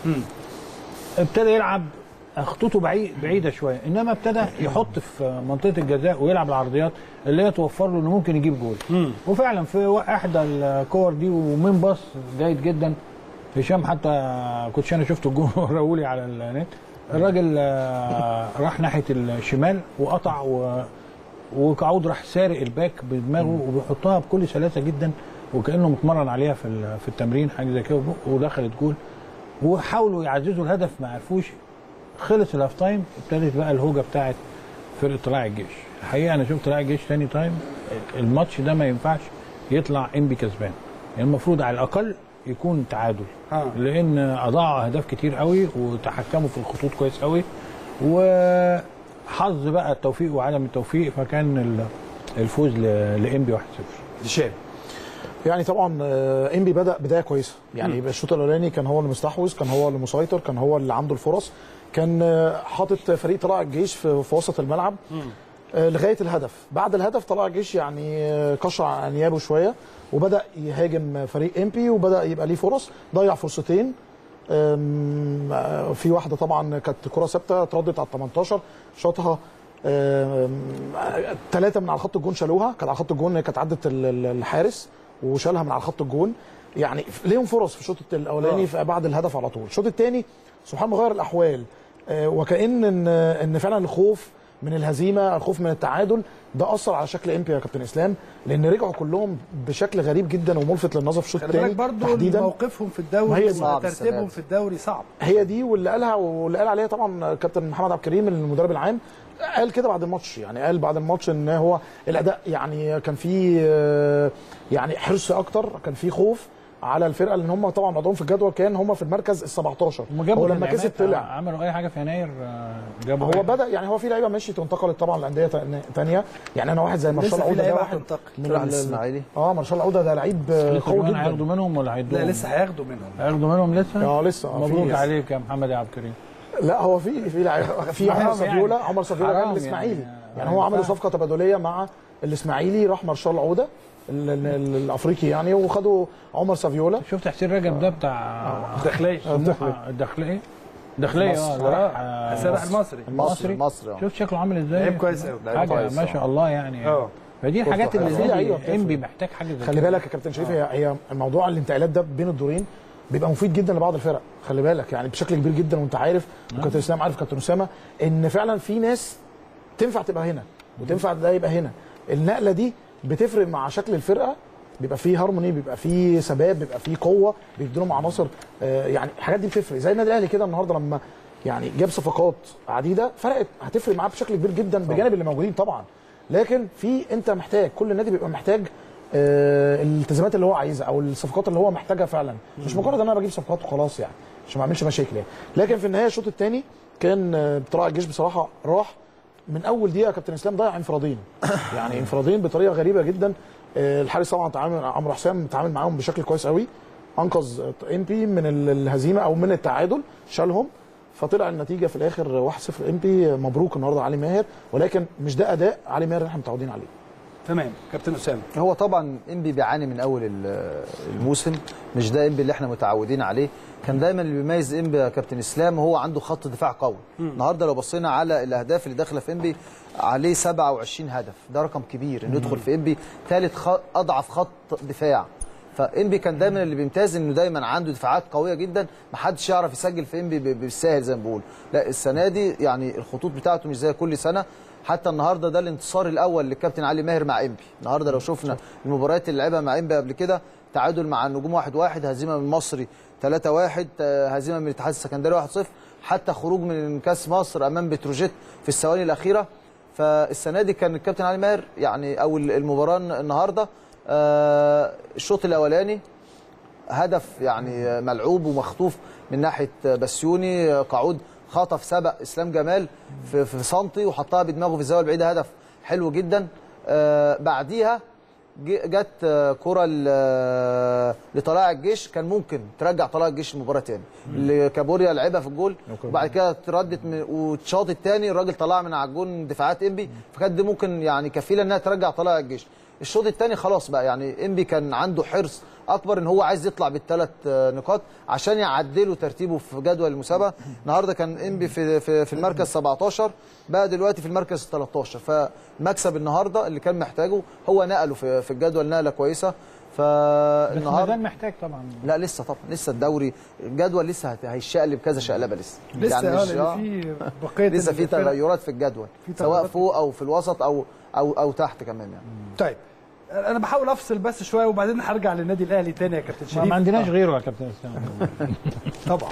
ابتدى يلعب خطوطه بعيد بعيده شويه انما ابتدى يحط في منطقه الجزاء ويلعب العرضيات اللي هي توفر له انه ممكن يجيب جول وفعلا في احدى الكور دي ومن باص جيد جدا هشام حتى كنتش انا شفت الجول وراهولي على النت الراجل آه، راح ناحيه الشمال وقطع و وكعود راح سارق الباك بدماغه وبيحطها بكل سلاسه جدا وكانه متمرن عليها في ال- في التمرين حاجه زي كده ودخلت جول وحاولوا يعززوا الهدف ما عرفوش خلص الهاف تايم ابتدت بقى الهوجه بتاعت فرقه طلائع الجيش الحقيقه انا شفت طلائع الجيش تاني تايم الماتش ده ما ينفعش يطلع انبي كسبان يعني المفروض على الاقل يكون تعادل آه. لان اضاعوا اهداف كتير قوي وتحكموا في الخطوط كويس قوي وحظ بقى التوفيق وعدم التوفيق فكان ال- الفوز ل- لانبي 1-0 هشام يعني طبعا آه، انبي بدا بدايه كويسه يعني يبقى الشوط الاولاني كان هو اللي مستحوذ كان هو اللي مسيطر كان هو اللي عنده الفرص كان آه، حاطط فريق طلائع الجيش في, في وسط الملعب آه، لغايه الهدف بعد الهدف طلائع الجيش يعني آه، كشر عن انيابه شويه وبدا يهاجم فريق امبي وبدا يبقى ليه فرص ضيع فرصتين آم، آه، في واحده طبعا كانت كره ثابته اتردت على ال 18 شاطها ثلاثه من على خط الجون شالوها كانت على خط الجون كانت عدت ال- ال- الحارس وشالها من على خط الجون يعني ليهم فرص في الشوط الاولاني في- بعد الهدف على طول الشوط الثاني سبحان الله غير الاحوال آه، وكان ان ان فعلا الخوف من الهزيمه الخوف من التعادل ده اثر على شكل امبي يا كابتن اسلام لان رجعوا كلهم بشكل غريب جدا وملفت للنظر في الشوط خلي بالك الثاني برضو تحديدا موقفهم في ما الدوري هي صعب السنة وترتيبهم دي. في الدوري صعب هي دي واللي قالها واللي قال عليها طبعا كابتن محمد عبد الكريم المدرب العام قال كده بعد الماتش يعني قال بعد الماتش ان هو الاداء يعني كان فيه آه، يعني حرص اكتر كان فيه خوف على الفرقه لان هم طبعا وضعهم في الجدول كان هم في المركز ال 17 هم جابوا هو لما تدعيمات، كسب طلع عملوا اي حاجه في يناير آه، جابوا هو أي بدا يعني هو في لعيبه مشيت وانتقلت طبعا لانديه ثانيه يعني انا واحد زي مارشال لسه في عوده ده لعيبه واحد هتنتقل من راح ال- الإسماعيلي. اه مارشال عوده ده لعيب حاجة. آه، لسه قوي كمان جدا هياخدوا منهم ولا هيدوا لا لسه هياخدوا منهم هياخدوا منهم لسه اه لسه آه، في- مبروك عليك يا محمد يا عبد الكريم لا هو في في لعيبه في حرام عمر صفيولا يعني. عمر صفيولا حرام جاب الاسماعيلي يعني. يعني, هو عمل صفقه تبادليه مع الاسماعيلي راح مارشال عوده ال- ال- ال- الافريقي يعني وخدوا عمر سافيولا شفت حسين رجب ده بتاع داخليه سموحه الداخليه الداخليه اه اللي راح آه، سابح المصري المصري المصري آه. شفت شكله عامل ازاي لعيب كويس قوي لعيب حاجه كويس، ما آه. شاء الله يعني اه فدي الحاجات اللي في زي لعيبة دي بتفرق. انبي محتاج حاجه زي خلي كده. بالك يا كابتن شريف هي هي الموضوع الانتقالات ده بين الدورين بيبقى مفيد جدا لبعض الفرق خلي بالك يعني بشكل كبير جدا وانت عارف وكابتن اسلام عارف كابتن اسامه ان فعلا في ناس تنفع تبقى هنا وتنفع ده يبقى هنا النقله دي بتفرق مع شكل الفرقه بيبقى فيه هارموني بيبقى فيه ثبات بيبقى فيه قوه بيدوا لهم عناصر آه، يعني الحاجات دي بتفرق زي النادي الاهلي كده النهارده لما يعني جاب صفقات عديده فرقت هتفرق معاه بشكل كبير جدا بجانب اللي موجودين طبعا لكن في انت محتاج كل نادي بيبقى محتاج آه الالتزامات اللي هو عايزها او الصفقات اللي هو محتاجها فعلا مش مجرد ان انا بجيب صفقات وخلاص يعني عشان ما اعملش مشاكل يعني لكن في النهايه الشوط الثاني كان آه، طلائع الجيش بصراحه راح من اول دقيقه كابتن اسلام ضيع انفرادين يعني انفرادين بطريقه غريبه جدا آه، الحارس طبعا تعامل عمرو حسام تعامل معاهم بشكل كويس قوي انقذ ام بي من ال- الهزيمه او من التعادل شالهم فطلع النتيجه في الاخر 1-0 ام بي مبروك النهارده علي ماهر ولكن مش ده اداء علي ماهر اللي احنا متعودين عليه تمام كابتن اسامه هو طبعا انبي بيعاني من اول ال- الموسم مش ده انبي اللي احنا متعودين عليه كان دايما اللي بيميز انبي يا كابتن اسلام هو عنده خط دفاع قوي النهارده لو بصينا على الاهداف اللي داخله في انبي عليه 27 هدف ده رقم كبير انه يدخل في انبي ثالث خ... اضعف خط دفاع فانبي كان دايما اللي بيمتاز انه دايما عنده دفاعات قويه جدا ما حدش يعرف يسجل في انبي ب- بالساهل زي ما بقول لا السنه دي يعني الخطوط بتاعته مش زي كل سنه حتى النهارده ده الانتصار الاول للكابتن علي ماهر مع انبي النهارده لو شفنا المباريات اللي لعبها مع انبي قبل كده تعادل مع النجوم 1-1 هزيمه من المصري 3-1 آه، هزيمه من الاتحاد السكندري 1-0 حتى خروج من كاس مصر امام بتروجيت في الثواني الاخيره فالسنه دي كان الكابتن علي ماهر يعني او المباراه النهارده آه، الشوط الاولاني هدف يعني ملعوب ومخطوف من ناحيه بسيوني قعود خطف سبق اسلام جمال في, في سنتي وحطها بدماغه في الزاويه البعيده هدف حلو جدا آه بعديها ج- جت آه، كره ل- آه، لطلائع الجيش كان ممكن ترجع طلائع الجيش المباراه تاني اللي كابوريا لعبها في الجول وبعد كده اتردت من- واتشاط التاني الراجل طلع من على الجون دفاعات انبي فكانت دي ممكن يعني كفيله انها ترجع طلائع الجيش الشوط الثاني خلاص بقى يعني انبي كان عنده حرص اكبر ان هو عايز يطلع بالثلاث نقاط عشان يعدلوا ترتيبه في جدول المسابقه النهارده كان انبي في في, في المركز 17 بقى دلوقتي في المركز 13 فمكسب النهارده اللي كان محتاجه هو نقله في, في الجدول نقله كويسه بس فالنهارده ميدان محتاج طبعا لا لسه طبعا لسه الدوري الجدول لسه هت- هيشقلب كذا شقلبه لسه لسه يعني يعني مش آه. في بقيه لسه في الفرق. تغيرات في الجدول في سواء تغيرات. فوق او في الوسط او او او تحت كمان يعني طيب انا بحاول افصل بس شويه وبعدين هرجع للنادي الاهلي تاني يا كابتن ما شريف ما عندناش غيره يا كابتن اسلام طبعا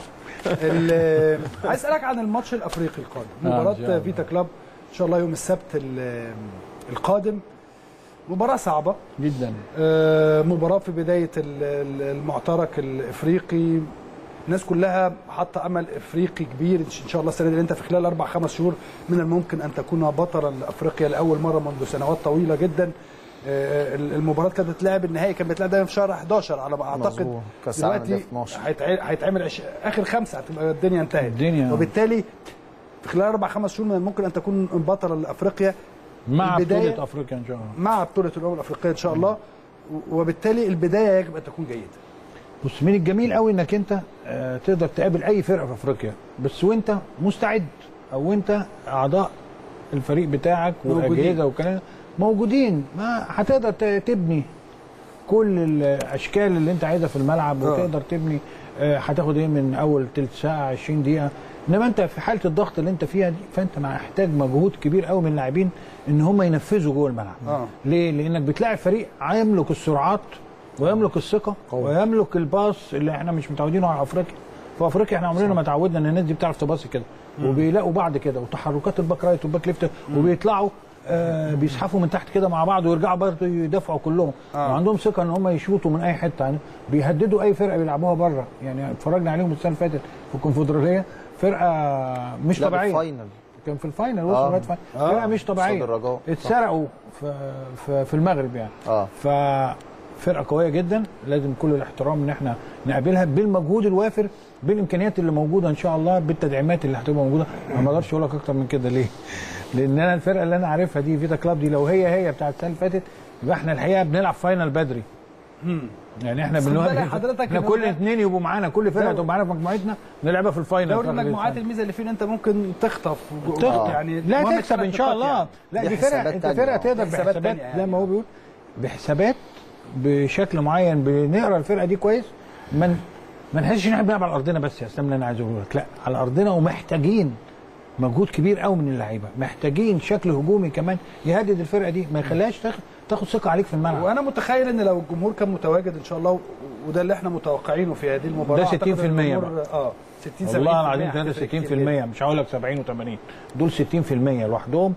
ال- عايز اسالك عن الماتش الافريقي القادم آه، إن شاء مباراه الله. فيتا كلاب ان شاء الله يوم السبت ال- القادم مباراه صعبه جدا آه، مباراه في بدايه ال- ال- المعترك الافريقي الناس كلها حاطه امل افريقي كبير ان شاء الله السنه دي انت في خلال اربع خمس شهور من الممكن ان تكون بطلا لافريقيا لاول مره منذ سنوات طويله جدا آه، المباراه كانت بتتلعب النهائي كان بيتلعب دايما في شهر 11 على ما اعتقد مظبوط. كأس العالم ده دلوقتي في 12. هيتع- هيتعمل عش... اخر خمسه هتبقى الدنيا انتهت الدنيا. وبالتالي في خلال اربع خمس شهور من الممكن ان تكون بطلا لافريقيا مع البداية- بطوله افريقيا ان شاء الله مع بطوله الامم الافريقيه ان شاء الله و- وبالتالي البدايه يجب ان تكون جيده بص من الجميل قوي انك انت آه، تقدر تقابل اي فرقه في افريقيا بس وانت مستعد او انت اعضاء الفريق بتاعك موجودين. والاجهزه والكلام ده موجودين ما هتقدر ت- تبني كل الاشكال اللي انت عايزها في الملعب آه. وتقدر تبني آه، هتاخد ايه من اول تلت ساعه 20 دقيقه انما انت في حاله الضغط اللي انت فيها دي فانت محتاج مجهود كبير قوي من اللاعبين ان هم ينفذوا جوه الملعب آه. ليه لانك بتلاعب فريق يملك السرعات ويملك الثقه ويملك الباص اللي احنا مش متعودينه على افريقيا في افريقيا احنا عمرنا ما تعودنا ان الناس دي بتعرف تباصي كده وبيلاقوا بعض كده وتحركات الباك رايت والباك ليفت وبيطلعوا آه بيزحفوا من تحت كده مع بعض ويرجعوا برضه يدافعوا كلهم آه. وعندهم ثقه ان هم يشوطوا من اي حته يعني بيهددوا اي فرقه بيلعبوها بره يعني اتفرجنا عليهم السنه اللي فاتت في الكونفدراليه فرقه مش لا طبيعيه بالفاينل كان في الفاينل آه. وصلوا لغايه فاينل. آه. فرقه مش طبيعيه قصاد الرجاء. اتسرقوا في, في في المغرب يعني اه ففرقه قويه جدا لازم كل الاحترام ان احنا نقابلها بالمجهود الوافر بالامكانيات اللي موجوده ان شاء الله بالتدعيمات اللي هتبقى موجوده انا ما اقدرش اقول لك اكتر من كده ليه؟ لان انا الفرقه اللي انا عارفها دي فيتا كلاب دي لو هي هي بتاعت السنه اللي فاتت يبقى احنا الحقيقه بنلعب فاينل بدري يعني احنا بس خد بنقول بالك حضرتك احنا إن كل هو- اثنين يبقوا معانا كل فرقه دوري- تبقى معانا في مجموعتنا نلعبها في الفاينل دوري في آخر المجموعات السنة. الميزه اللي فيه ان انت ممكن تخطف تخطف. يعني لا المهم تكسب ان ثلاث شاء نقاط الله يعني. لا دي دي فرقه حسابات انت تانية. فرقه تقدر حسابات بحسابات تانية يعني. زي ما هو بيقول بحسابات بشكل معين بنقرا الفرقه دي كويس ما ما نحسش ان احنا بنلعب على ارضنا بس يا اسلام اللي انا عايز اقوله لك لا على ارضنا ومحتاجين مجهود كبير قوي من اللعيبه محتاجين شكل هجومي كمان يهدد الفرقه دي ما يخليهاش تاخد تاخد ثقه عليك في الملعب وانا متخيل ان لو الجمهور كان متواجد ان شاء الله و- وده اللي احنا متوقعينه في هذه المباراه ده أعتقد 60% الجمهور- بقى. اه 60 70% والله العظيم هتفرق 63% كتير جداً. مش هقول لك 70 و80 دول 60% لوحدهم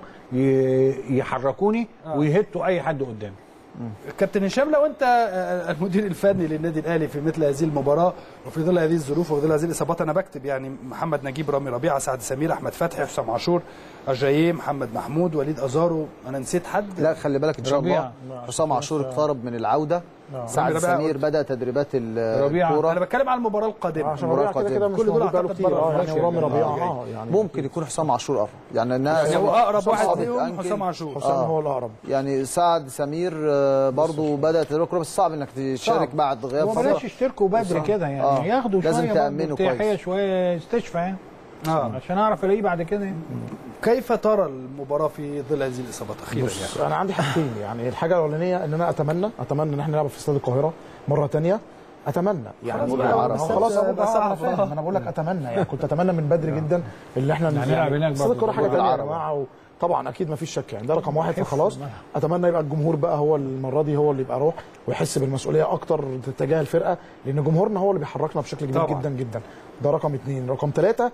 ي- يحركوني ويهتوا اي حد قدامي كابتن هشام لو انت آه، المدير الفني للنادي الاهلي في مثل هذه المباراه وفي ظل هذه الظروف وفي ظل هذه الاصابات انا بكتب يعني محمد نجيب رامي ربيعه سعد سمير احمد فتحي حسام عاشور اجاييه محمد محمود وليد ازارو انا نسيت حد لا خلي بالك ان شاء ربيعة. الله حسام عاشور اقترب من العوده سعد ربيعة سمير قلت. بدا تدريبات ال- ربيعة. انا الكوره بتكلم على المباراه القادمه عشان المباراة ربيعه كده كده مش كل دول موجود بقاله أعتقد كتير بره اه يعني أفريقيا ورامي يعني. ربيعه آه، اه يعني ممكن يكون حسام عاشور اقرب يعني الناس يعني هو اقرب واحد صعب فيهم يتأكد. حسام عاشور حسام هو الاقرب يعني سعد سمير آه، برضو بدا تدريب الكوره بس صعب انك تشارك صعب. بعد غياب هو فتره بلاش يشتركوا بدري كده يعني آه. ياخدوا لازم شويه تأمنوا برضه ارتياحيه كويس. شويه استشفى يعني اه عشان اعرف الاقيه بعد كده يعني. كيف ترى المباراه في ظل هذه الاصابات اخيرا يعني بص انا عندي حاجتين يعني الحاجه الاولانيه ان انا اتمنى اتمنى ان احنا نلعب في استاد القاهره مره تانية اتمنى يعني خلاص يعني بقى، هو بس خلاص بقى أهو بقى صعب. انا فاهم انا بقول لك اتمنى يعني كنت اتمنى من بدري جدا اللي احنا يعني نلعب هناك استاد برضه القاهره حاجه جمهور ثانيه يا العرب. جماعه طبعا اكيد ما فيش شك يعني ده رقم واحد فخلاص اتمنى يبقى الجمهور بقى هو المره دي هو اللي يبقى روح ويحس بالمسؤوليه اكتر تجاه الفرقه لان جمهورنا هو اللي بيحركنا بشكل كبير طبعاً. جدا جدا ده رقم اثنين رقم ثلاثه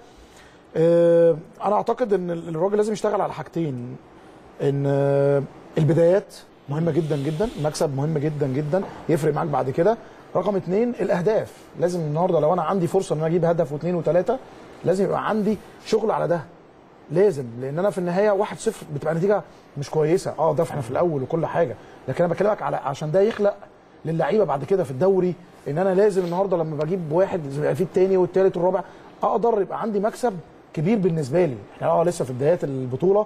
آه انا اعتقد ان الراجل لازم يشتغل على حاجتين ان آه، البدايات مهمه جدا جدا مكسب مهم جدا جدا يفرق معاك بعد كده رقم اثنين الاهداف لازم النهارده لو انا عندي فرصه ان انا اجيب هدف واثنين وثلاثه لازم يبقى عندي شغل على ده لازم لان انا في النهايه 1-0 بتبقى نتيجه مش كويسه اه ده احنا في الاول وكل حاجه لكن انا بكلمك على عشان ده يخلق للعيبه بعد كده في الدوري ان انا لازم النهارده لما بجيب واحد لازم يبقى في الثاني والثالث والرابع اقدر يبقى عندي مكسب كبير بالنسبه لي احنا اه لسه في بدايات البطوله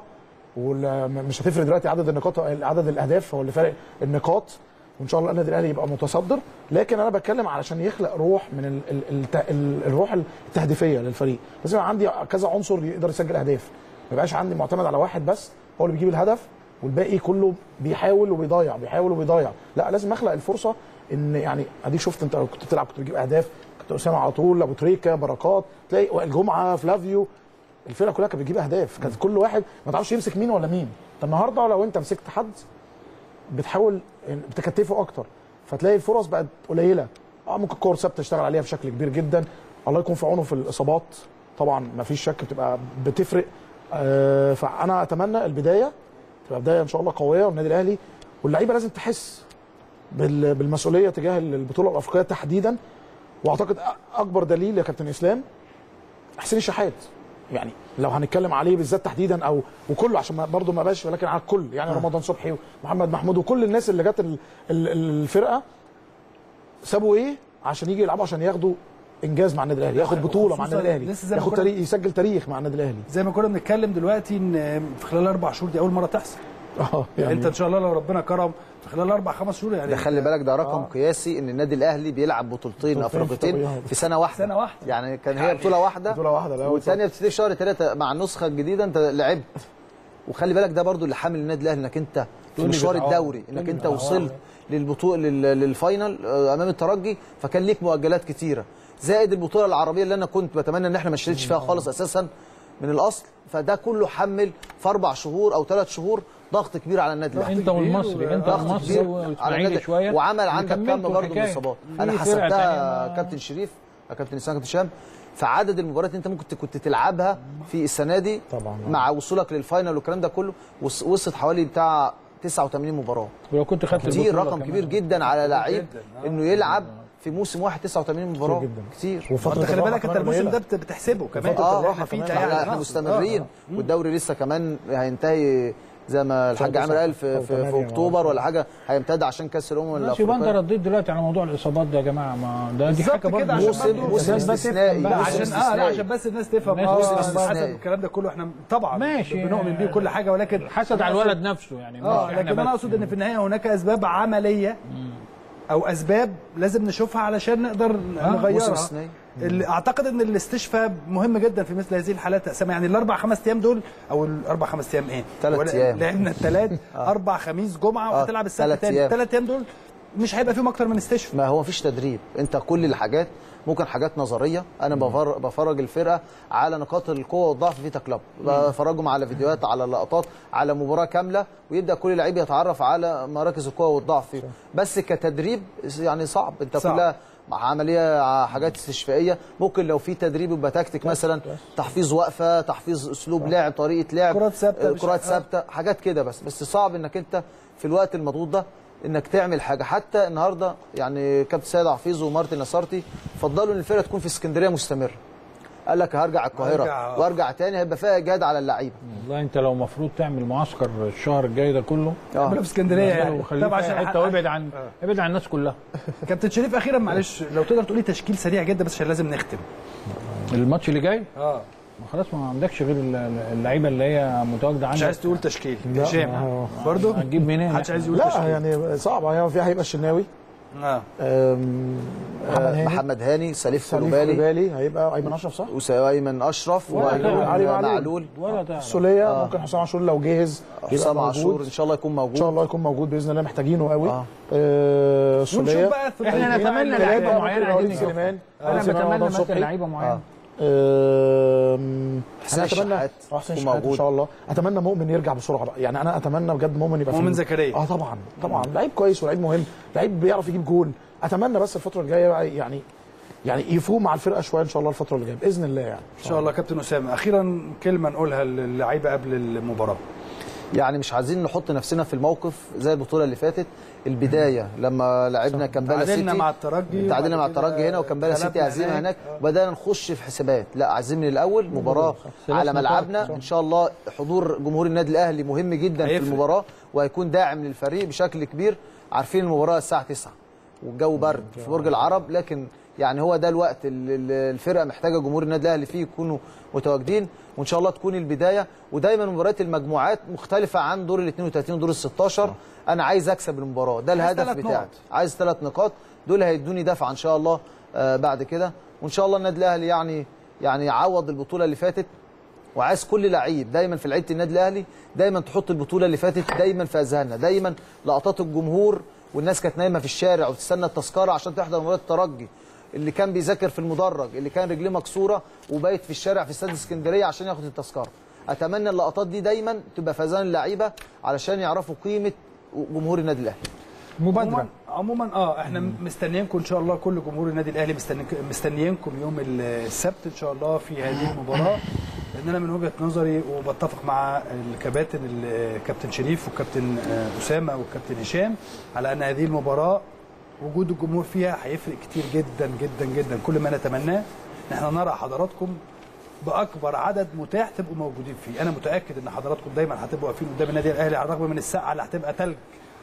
ومش هتفرق دلوقتي عدد النقاط عدد الاهداف هو اللي فارق النقاط وان شاء الله النادي الاهلي يبقى متصدر لكن انا بتكلم علشان يخلق روح من ال ال ال ال الروح التهديفيه للفريق لازم يبقى عندي كذا عنصر يقدر يسجل اهداف ما يبقاش عندي معتمد على واحد بس هو اللي بيجيب الهدف والباقي كله بيحاول وبيضيع بيحاول وبيضيع لا لازم اخلق الفرصه ان يعني اديك شفت انت لو كنت بتلعب كنت بتجيب اهداف كنت اسامه على طول ابو تريكه بركات تلاقي وائل جمعه فلافيو الفرقه كلها كانت بتجيب اهداف كانت كل واحد ما تعرفش يمسك مين ولا مين انت النهارده لو انت مسكت حد بتحاول بتكتفه اكتر فتلاقي الفرص بقت قليله اه ممكن كور ثابته تشتغل عليها بشكل كبير جدا الله يكون في عونه في الاصابات طبعا ما فيش شك بتبقى بتفرق آه فانا اتمنى البدايه تبقى بدايه ان شاء الله قويه والنادي الاهلي واللعيبه لازم تحس بال- بالمسؤوليه تجاه البطوله الافريقيه تحديدا واعتقد أ- اكبر دليل يا كابتن اسلام حسين الشحات يعني لو هنتكلم عليه بالذات تحديدا او وكله عشان ما- برضه ما بقاش ولكن على الكل يعني رمضان صبحي ومحمد محمود وكل الناس اللي جت ال- ال- الفرقه سابوا ايه عشان يجي يلعبوا عشان ياخدوا انجاز مع النادي الاهلي ياخد بطوله مع خصوصاً النادي الاهلي لسه زي ما ياخد كنا- تاريخ يسجل تاريخ مع النادي الاهلي زي ما كنا بنتكلم دلوقتي ان في خلال اربع شهور دي اول مره تحصل اه يعني انت ان شاء الله لو ربنا كرم في خلال اربع خمس شهور يعني ده خلي بالك ده رقم قياسي ان النادي الاهلي بيلعب بطولتين بطولتين افريقيتين في- في سنه واحده سنة واحدة. يعني كان هي بطوله واحده بطولة واحدة الأول والثانيه بتبتدي في شهر ثلاثه مع النسخه الجديده انت لعبت وخلي بالك ده برضو اللي حامل النادي الاهلي انك انت في لي مشوار بتعوض. الدوري انك انت وصلت للبطوله لل- للفاينل آه، امام الترجي فكان ليك مؤجلات كتيره زائد البطوله العربيه اللي انا كنت بتمنى ان احنا ما نشتركش فيها خالص اساسا من الاصل فده كله حمل في اربع شهور او ثلاث شهور ضغط كبير على النادي الاهلي انت والمصري انت ضغط والمصري كبير على والاسماعيلي النادي شويه وعمل عندك كم كملتوا برضه من الحكاية. الاصابات في انا فرقة حسبتها تانية ما- كابتن شريف يا كابتن اسامه كابتن هشام في عدد المباريات اللي انت ممكن كنت تلعبها في السنه دي طبعاً. مع وصولك للفاينل والكلام ده كله وص- وصلت حوالي بتاع 89 مباراه ولو كنت خدت كتير البطولة رقم كمان. كبير جدا على لعيب جداً. آه. انه يلعب في موسم واحد 89 مباراه كتير جداً. كتير وفترة انت خلي الراحة بالك انت كمان الموسم قليلة. ده بت- بتحسبه كمان وفترة اه الراحة احنا في كمان. تهيئة لا احنا نقص. مستمرين والدوري لسه كمان هينتهي زي ما الحاج تسعة عامر قال في, أو في, في تمانية اكتوبر أو ولا حاجه هيمتد عشان كاس الامم ماشي يبقى انت الافريقيه رديت دلوقتي على موضوع الاصابات ده يا جماعه ما ده دي بالظبط حاجه برضه كده عشان موسم برضه موسم الناس بقى استثنائي تفهم بقى موسم عشان اه لا استثنائي. عشان بس الناس تفهم الناس اه تفهم حسب استثنائي. الكلام ده كله احنا طبعا ماشي. بنؤمن بيه كل حاجه ولكن حسد على الولد نفسه يعني اه مش إحنا لكن انا بس. اقصد ان في النهايه هناك اسباب عمليه او اسباب لازم نشوفها علشان نقدر موسم نغيرها استثنائي. اللي اعتقد ان الاستشفاء مهم جدا في مثل هذه الحالات يا اسامه يعني الاربع خمس ايام دول او الاربع خمس ايام ايه؟ تلات ولا- أيام. لعبنا الثلاث اربع خميس جمعه آه، وهتلعب السبت تلات تاني أيام. الثلاث ايام دول مش هيبقى فيهم اكتر من استشفاء ما هو مفيش تدريب انت كل الحاجات ممكن حاجات نظريه انا بفر بفرج الفرقه على نقاط القوه والضعف في كلاب بفرجهم على فيديوهات على لقطات على مباراه كامله ويبدا كل لعيب يتعرف على مراكز القوه والضعف فيه بس كتدريب يعني صعب انت صعب. كلها مع عمليه ع- حاجات استشفائيه ممكن لو في تدريب يبقى تكتيك مثلا تحفيظ وقفه تحفيظ اسلوب لعب طريقه لعب كرات ثابتة آه، مش- كرات آه. ثابته حاجات كده بس بس صعب انك انت في الوقت المضغوط ده انك تعمل حاجه حتى النهارده يعني كابتن سيد حفيظ ومارتن نصارتي فضلوا ان الفرقه تكون في اسكندريه مستمره قال لك هرجع القاهره هرجع. وارجع تاني هيبقى فيها اجهاد على اللعيبه والله انت لو المفروض تعمل معسكر الشهر الجاي ده كله عملوا في اسكندريه يعني وخليك طب في حته وابعد عن ابعد عن الناس كلها كابتن شريف اخيرا معلش لو تقدر تقولي تشكيل سريع جدا بس عشان لازم نختم الماتش اللي جاي اه ما خلاص ما عندكش غير ال- اللعيبه اللي هي متواجده عندك مش عايز تقول تشكيل لا، هشام ما هو- برضه هتجيب منين محدش عايز يقول لا تشكيل يعني صعبه هي في هيبقى الشناوي اه أم، محمد آه، هاني محمد هاني سليف سليم كلوبالي كوليبالي هيبقى ايمن اشرف صح؟ وايمن اشرف ولا وايمن علي معلول. معلول ولا تعرف السوليه ممكن حسام عاشور لو جاهز يبقى حسام موجود. عاشور ان شاء الله يكون ان شاء موجود الله يكون موجود باذن الله محتاجينه قوي آه. آه، ونشوف السوليه بقى احنا نتمنى لعيبه معينه عايزين وليد نشوفها. سليمان انا وليد سليمان بتمنى ورمضان مثلا صبحي. لعيبه معينه آم، حسين انا اتمنى الشحات آه، حسين يكون الشحات ان موجود. شاء الله اتمنى مؤمن يرجع بسرعه بقى يعني انا اتمنى بجد مؤمن يبقى في مؤمن ال- زكريا. اه طبعا طبعا لعيب كويس ولعيب مهم لعيب بيعرف يجيب جول اتمنى بس الفتره الجايه بقى يعني يعني يفوق مع الفرقه شويه ان شاء الله الفتره اللي جايه باذن الله يعني ان شاء الله كابتن اسامه اخيرا كلمه نقولها للعيبه قبل المباراه يعني مش عايزين نحط نفسنا في الموقف زي البطوله اللي فاتت البدايه لما لعبنا كامبالا سيتي تعادلنا مع الترجي تعادلنا مع وبعد كده الترجي هنا وكامبالا سيتي غلبنا هزيمه هناك. هناك وبدانا نخش في حسابات لا عايزين من الاول مباراه ثلاث على نقاط. ملعبنا ان شاء الله حضور جمهور النادي الاهلي مهم جدا في هيفرق. المباراه وهيكون داعم للفريق بشكل كبير عارفين المباراه الساعه 9 والجو برد في برج العرب لكن يعني هو ده الوقت اللي اللي الفرقه محتاجه جمهور النادي الاهلي فيه يكونوا متواجدين وان شاء الله تكون البدايه ودايما مباريات المجموعات مختلفه عن دور ال 32 ودور ال 16 انا عايز اكسب المباراه ده الهدف ثلاث بتاعي نقط. عايز ثلاث نقاط دول هيدوني دفعه ان شاء الله آه بعد كده وان شاء الله النادي الاهلي يعني يعني يعوض البطوله اللي فاتت وعايز كل لعيب دايما في لعيبه النادي الاهلي دايما تحط البطوله اللي فاتت دايما في اذهاننا دايما لقطات الجمهور والناس كانت نايمه في الشارع وتستنى التذكره عشان تحضر مباراه الترجي اللي كان بيذاكر في المدرج اللي كان رجليه مكسوره وبايت في الشارع في استاد اسكندريه عشان ياخد التذكره اتمنى اللقطات دي دايما تبقى في اذهان اللعيبه علشان يعرفوا قيمه جمهور النادي الاهلي مبادره عموما عموما اه احنا مستنيينكم ان شاء الله كل جمهور النادي الاهلي مستنيك- مستنيينكم يوم السبت ان شاء الله في هذه المباراه لان انا من وجهه نظري وبتفق مع الكباتن الكابتن شريف والكابتن آه، اسامه والكابتن هشام على ان هذه المباراه وجود الجمهور فيها هيفرق كتير جدا جدا جدا كل ما نتمناه ان احنا نرى حضراتكم باكبر عدد متاح تبقوا موجودين فيه انا متاكد ان حضراتكم دايما هتبقوا واقفين قدام النادي الاهلي على الرغم من السقعه اللي هتبقى ثلج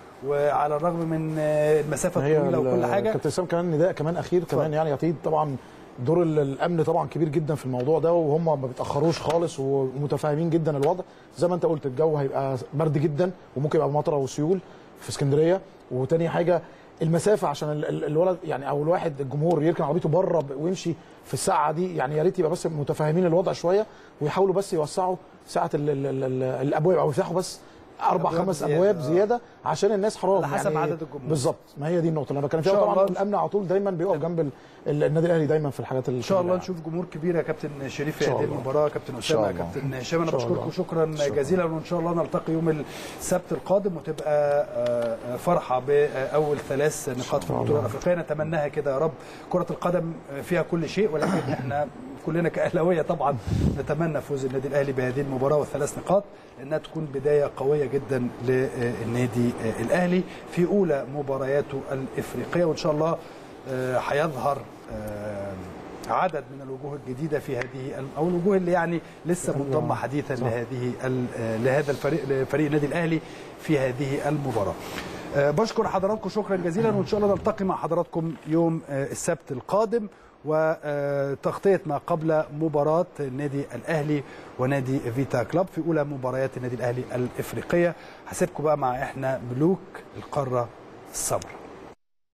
وعلى الرغم من آه، المسافه هي الطويله وكل ال- حاجه كابتن اسلام كمان نداء كمان اخير كمان يعني يعطيه طبعا دور ال- الامن طبعا كبير جدا في الموضوع ده وهم ما بيتاخروش خالص ومتفاهمين جدا الوضع زي ما انت قلت الجو هيبقى برد جدا وممكن يبقى مطره وسيول في اسكندريه وتاني حاجه المسافه عشان ال- ال- الولد يعني او الواحد الجمهور يركن عربيته بره ب- ويمشي في الساعه دي يعني يا ريت يبقى بس متفاهمين الوضع شويه ويحاولوا بس يوسعوا سعه ال ال ال ال الابواب او يفتحوا بس اربع أبواب خمس زيادة، ابواب آه. زياده عشان الناس حرام على حسب عدد الجمهور. بالظبط ما هي دي النقطه اللي انا بتكلم فيها إن شاء طبعا الله. الامن على طول دايما بيقف جنب ال- ال- النادي الاهلي دايما في الحاجات ان شاء الله يعني. نشوف جمهور كبير يا كابتن شريف في إن شاء هذه الله. المباراه كابتن اسامه الله. كابتن هشام انا إن شاء بشكركم الله. شكرا شكرا. جزيلا وان شاء الله نلتقي يوم السبت القادم وتبقى آه، آه، فرحه باول ثلاث نقاط في البطوله الافريقيه نتمناها كده يا رب كره القدم فيها كل شيء ولكن احنا كلنا كاهلاويه طبعا نتمنى فوز النادي الاهلي بهذه المباراه والثلاث نقاط لانها تكون بدايه قويه جدا للنادي الاهلي في اولى مبارياته الافريقيه وان شاء الله آه، هيظهر آه، عدد من الوجوه الجديده في هذه ال- او الوجوه اللي يعني لسه منضمه حديثا لهذه ال- آه، لهذا الفريق لفريق النادي الاهلي في هذه المباراه. آه، بشكر حضراتكم شكرا جزيلا وان شاء الله نلتقي مع حضراتكم يوم آه، السبت القادم وتغطيه ما قبل مباراه النادي الاهلي ونادي فيتا كلوب في اولى مباريات النادي الاهلي الافريقيه هسيبكم بقى مع احنا ملوك القاره السمراء